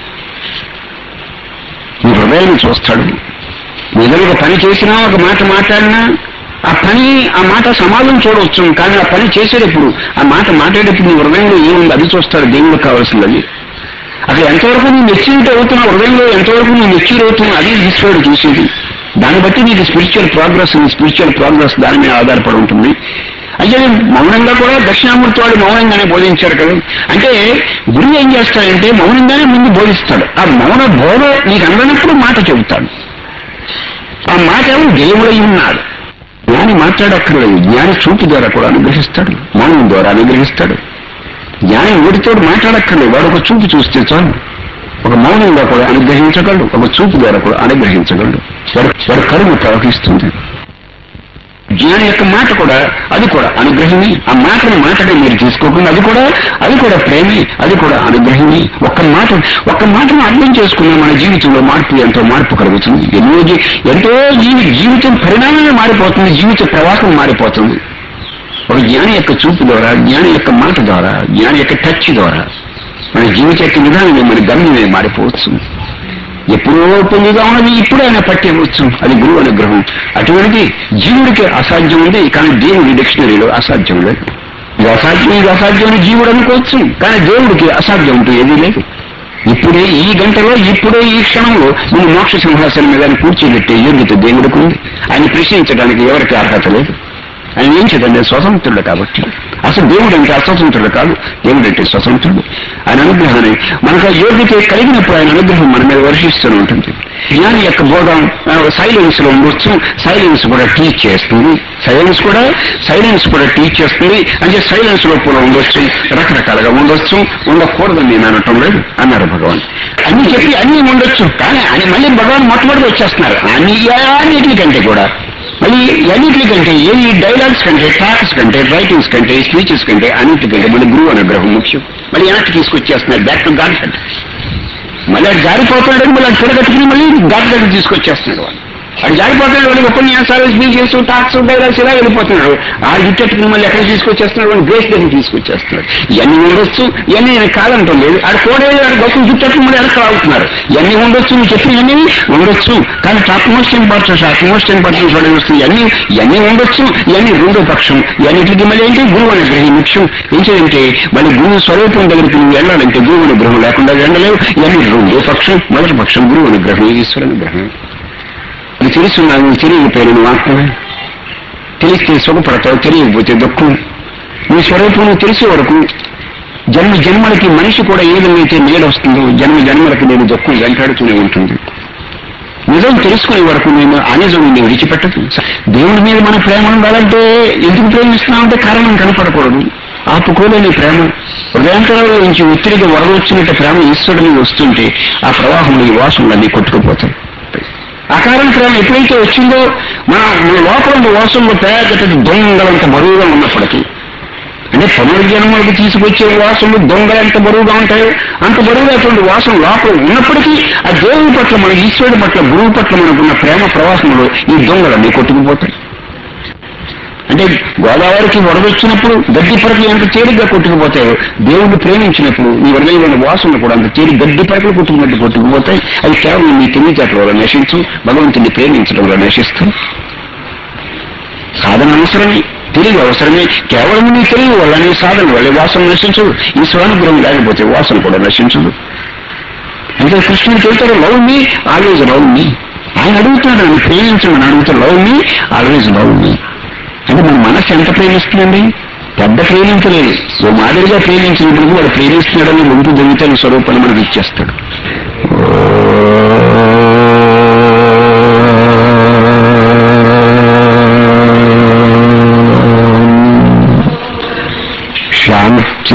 మీ హృదయాన్ని చూస్తాడు ఏదో ఒక పని చేసినా ఒక మాట మాట్లాడినా ఆ పని ఆ మాట సమాజం చూడవచ్చు కానీ ఆ పని చేసేటప్పుడు ఆ మాట మాట్లాడేటప్పుడు నీ హృదయంలో ఏముంది అది చూస్తాడు దేవుడికి కావాల్సింది అది అక్కడ ఎంతవరకు నువ్వు మెచ్యూరిటీ అవుతున్నావు హృదయంలో ఎంతవరకు నువ్వు మెచ్యూర్ అవుతున్నావు అది ఈశ్వరుడు చూసేది దాన్ని బట్టి నీకు స్పిరిచువల్ ప్రోగ్రెస్ నీ స్పిరిచువల్ ప్రోగ్రెస్ దాని మీద ఆధారపడి ఉంటుంది అంటే మౌనంగా కూడా దక్షిణామూర్తి వాడు మౌనంగానే బోధించారు కదా అంటే గురువు ఏం చేస్తాడంటే మౌనంగానే ముందు బోధిస్తాడు ఆ మౌన బోధ నీకు అందనప్పుడు మాట చెబుతాడు ఆ మాట ఎవరు దేవుడై ఉన్నాడు జ్ఞాని మాట్లాడక్కర్లేదు జ్ఞాని చూపు ద్వారా కూడా అనుగ్రహిస్తాడు మౌనం ద్వారా అనుగ్రహిస్తాడు జ్ఞాని ఓడితో మాట్లాడక్కర్లేదు వాడు ఒక చూపు చూస్తే చాలు ఒక మౌనంగా కూడా అనుగ్రహించగలడు ఒక చూపు ద్వారా కూడా అనుగ్రహించగలడు వాడు వాడు కరువు ప్రవహిస్తుంది జ్ఞాని యొక్క మాట కూడా అది కూడా అనుగ్రహమే ఆ మాటను మాటగా మీరు తీసుకోకుండా అది కూడా అది కూడా ప్రేమే అది కూడా అనుగ్రహమే ఒక్క మాట ఒక్క మాటను అర్థం చేసుకున్న మన జీవితంలో మార్పు ఎంతో మార్పు కలుగుతుంది ఎన్నో జీ- ఎంతో జీవి జీవితం పరిణామమే మారిపోతుంది జీవిత ప్రవాహం మారిపోతుంది ఒక జ్ఞాని యొక్క చూపు ద్వారా జ్ఞాని యొక్క మాట ద్వారా జ్ఞాని యొక్క టచ్ ద్వారా మన జీవిత యొక్క విధానమే మన గమ్యమే మారిపోవచ్చు ఎప్పుడో పొందిగా ఉన్నది ఇప్పుడు ఆయన పట్టేవచ్చు అది గురువు అనుగ్రహం అటువంటిది జీవుడికి అసాధ్యం ఉంది కానీ దేవుడి డిక్షనరీలో అసాధ్యం లేదు ఇది అసాధ్యం ఇది అసాధ్యం అని జీవుడు అనుకోవచ్చు కానీ దేవుడికి అసాధ్యం అంటూ ఏదీ లేదు ఇప్పుడే ఈ గంటలో ఇప్పుడే ఈ క్షణంలో నేను మోక్ష సింహాసనం మీద కూర్చోబెట్టే యోగ్యత దేవుడికి ఉంది ఆయన ప్రశ్నించడానికి ఎవరికి అర్హత లేదు ఆయన ఏం చేద్దండి స్వతంత్రుడు కాబట్టి అసలు దేవుడు అంటే అస్వతంత్రుడు కాదు దేవుడు అంటే స్వతంత్రుడు ఆయన అనుగ్రహాన్ని మనకు ఆ యోగ్యత కలిగినప్పుడు ఆయన అనుగ్రహం మన మీద వర్షిస్తూనే ఉంటుంది జ్ఞాని యొక్క బోధం సైలెన్స్ లో ఉండొచ్చు సైలెన్స్ కూడా టీచ్ చేస్తుంది సైలెన్స్ కూడా సైలెన్స్ కూడా టీచ్ చేస్తుంది అంటే సైలెన్స్ లో కూడా ఉండొచ్చు రకరకాలుగా ఉండొచ్చు ఉండకూడదని నేను అనటం లేదు అన్నారు భగవాన్ అన్ని చెప్పి అన్ని ఉండొచ్చు కానీ అని మళ్ళీ భగవాన్ మొట్టమొదటి వచ్చేస్తున్నారు అన్ని అన్నిటికంటే కూడా మళ్ళీ అన్నిటికంటే ఏది డైలాగ్స్ కంటే టాక్స్ కంటే రైటింగ్స్ కంటే స్పీచెస్ కంటే అన్నిటికంటే మళ్ళీ గురువు అనుగ్రహం ముఖ్యం మళ్ళీ వెనక్కి తీసుకొచ్చేస్తున్నారు బ్యాక్ టు గాడ్ హెడ్ మళ్ళీ అది జారిపోతున్నాడు మళ్ళీ అది తిరగట్టుకుని మళ్ళీ గాడ్ దగ్గర తీసుకొచ్చేస్తున్నాడు వాళ్ళు అది జారిపోతున్నాడు వాళ్ళు ఉపన్యాసాలు స్పీచెస్ టాక్స్ డైలాగ్స్ ఇలా వెళ్ళిపోతున్నాడు ఆ గిట్టెట్టుకుని మళ్ళీ ఎక్కడ తీసుకొచ్చేస్తున్నాడు వాళ్ళు గ్రేస్ దగ్గర తీసుకొచ్చేస్తున్నాడు ఇవన్నీ ఉండొచ్చు ఇవన్నీ నేను కాదంటాం లేదు ఆడ కోడే ఆడ గొప్ప చుట్టూ మళ్ళీ వెనక్కి రావుతున్నారు ఇవన్నీ ఉండొచ్చు నువ్వు చెప్పినవన్నీ ఉండొచ్చు కానీ top most importance top most importance వాడు వస్తుంది ఇవన్నీ ఇవన్నీ ఉండొచ్చు ఇవన్నీ రెండో పక్షం ఇవన్నిటికి మళ్ళీ ఏంటి గురువు అనుగ్రహం ముఖ్యం ఏం చేయంటే మళ్ళీ గురువు స్వరూపం దగ్గరికి నువ్వు వెళ్ళాలంటే గురువు అనుగ్రహం లేకుండా వెళ్ళలేవు ఇవన్నీ రెండో పక్షం మొదటి పక్షం గురువు అనుగ్రహం ఈశ్వర అనుగ్రహం ఇది తెలుసున్నా నువ్వు తెలియకపోయిన నువ్వు ఆత్మవే తెలిస్తే సుఖపడతావు తెలియకపోతే దుఃఖం నీ స్వరూపం నువ్వు తెలిసే వరకు జన్మ జన్మలకి మనిషి కూడా ఏ విధంగా అయితే మేలు వస్తుందో జన్మ జన్మలకి నేను దుఃఖం వెంటాడుతూనే ఉంటుంది నిజం తెలుసుకునే వరకు నేను అనిజం నేను విడిచిపెట్టదు దేవుడి మీద మన ప్రేమ ఉండాలంటే ఎందుకు ప్రేమిస్తున్నామంటే కారణం కనపడకూడదు ఆపుకోలేని ప్రేమ హృదయాంతరాల నుంచి ఒత్తిడిగా వరదొచ్చినట్టు ప్రేమ ఈశ్వరుడి మీద వస్తుంటే ఆ ప్రవాహంలో ఈ వాసనలన్నీ కొట్టుకుపోతాయి అకారణ ప్రేమ ఎప్పుడైతే వచ్చిందో మన మన లోపల ఉన్న వాసనలో పెద్ద దొంగలంత బరువుగా ఉన్నప్పటికీ అంటే పునర్జన్మలకు తీసుకొచ్చే వాసనలు దొంగలు ఎంత బరువుగా ఉంటాయో అంత బరువుగా అటువంటి వాసన లోపల ఉన్నప్పటికీ ఆ దేవుని పట్ల మన ఈశ్వరుడి పట్ల గురువు పట్ల మనకున్న ప్రేమ ప్రవాసంలో ఈ దొంగలన్నీ కొట్టుకుపోతాయి అంటే గోదావరికి వరదొచ్చినప్పుడు గడ్డి పరకలు ఎంత తేలిగ్గా కొట్టుకుపోతాయో దేవుడిని ప్రేమించినప్పుడు నీ హృదయంలోని వాసనలు కూడా అంత తేలి గడ్డి పరకలు కొట్టుకున్నట్టు కొట్టుకుపోతాయి అవి కేవలం నీ తెలివితేటల వల్ల నశించు భగవంతుని ప్రేమించడం వల్ల నశిస్తాయి సాధన అవసరమే తెలివి అవసరమే కేవలం నీ తెలివి వల్ల నీ సాధన వల్ల వాసన నశించదు ఈ స్వానుగ్రహం లేకపోతే వాసన కూడా నశించదు అంటే కృష్ణుడు చెబుతాడు love me always love me ఆయన అడుగుతాడు నన్ను ప్రేమించమని అడుగుతాడు love me always love me అంటే మన మనసు ఎంత ప్రేమిస్తుందండి పెద్ద ప్రేమించలేదు ఓ మాదిరిగా ప్రేమించినప్పుడు వాడు ప్రేమిస్తున్నాడని ముందు జరుగుతున్న స్వరూపాన్ని మనకు ఇచ్చేస్తాడు శాంతి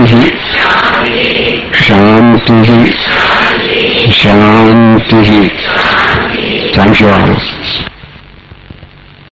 శాంతి శాంతి థ్యాంక్ యూ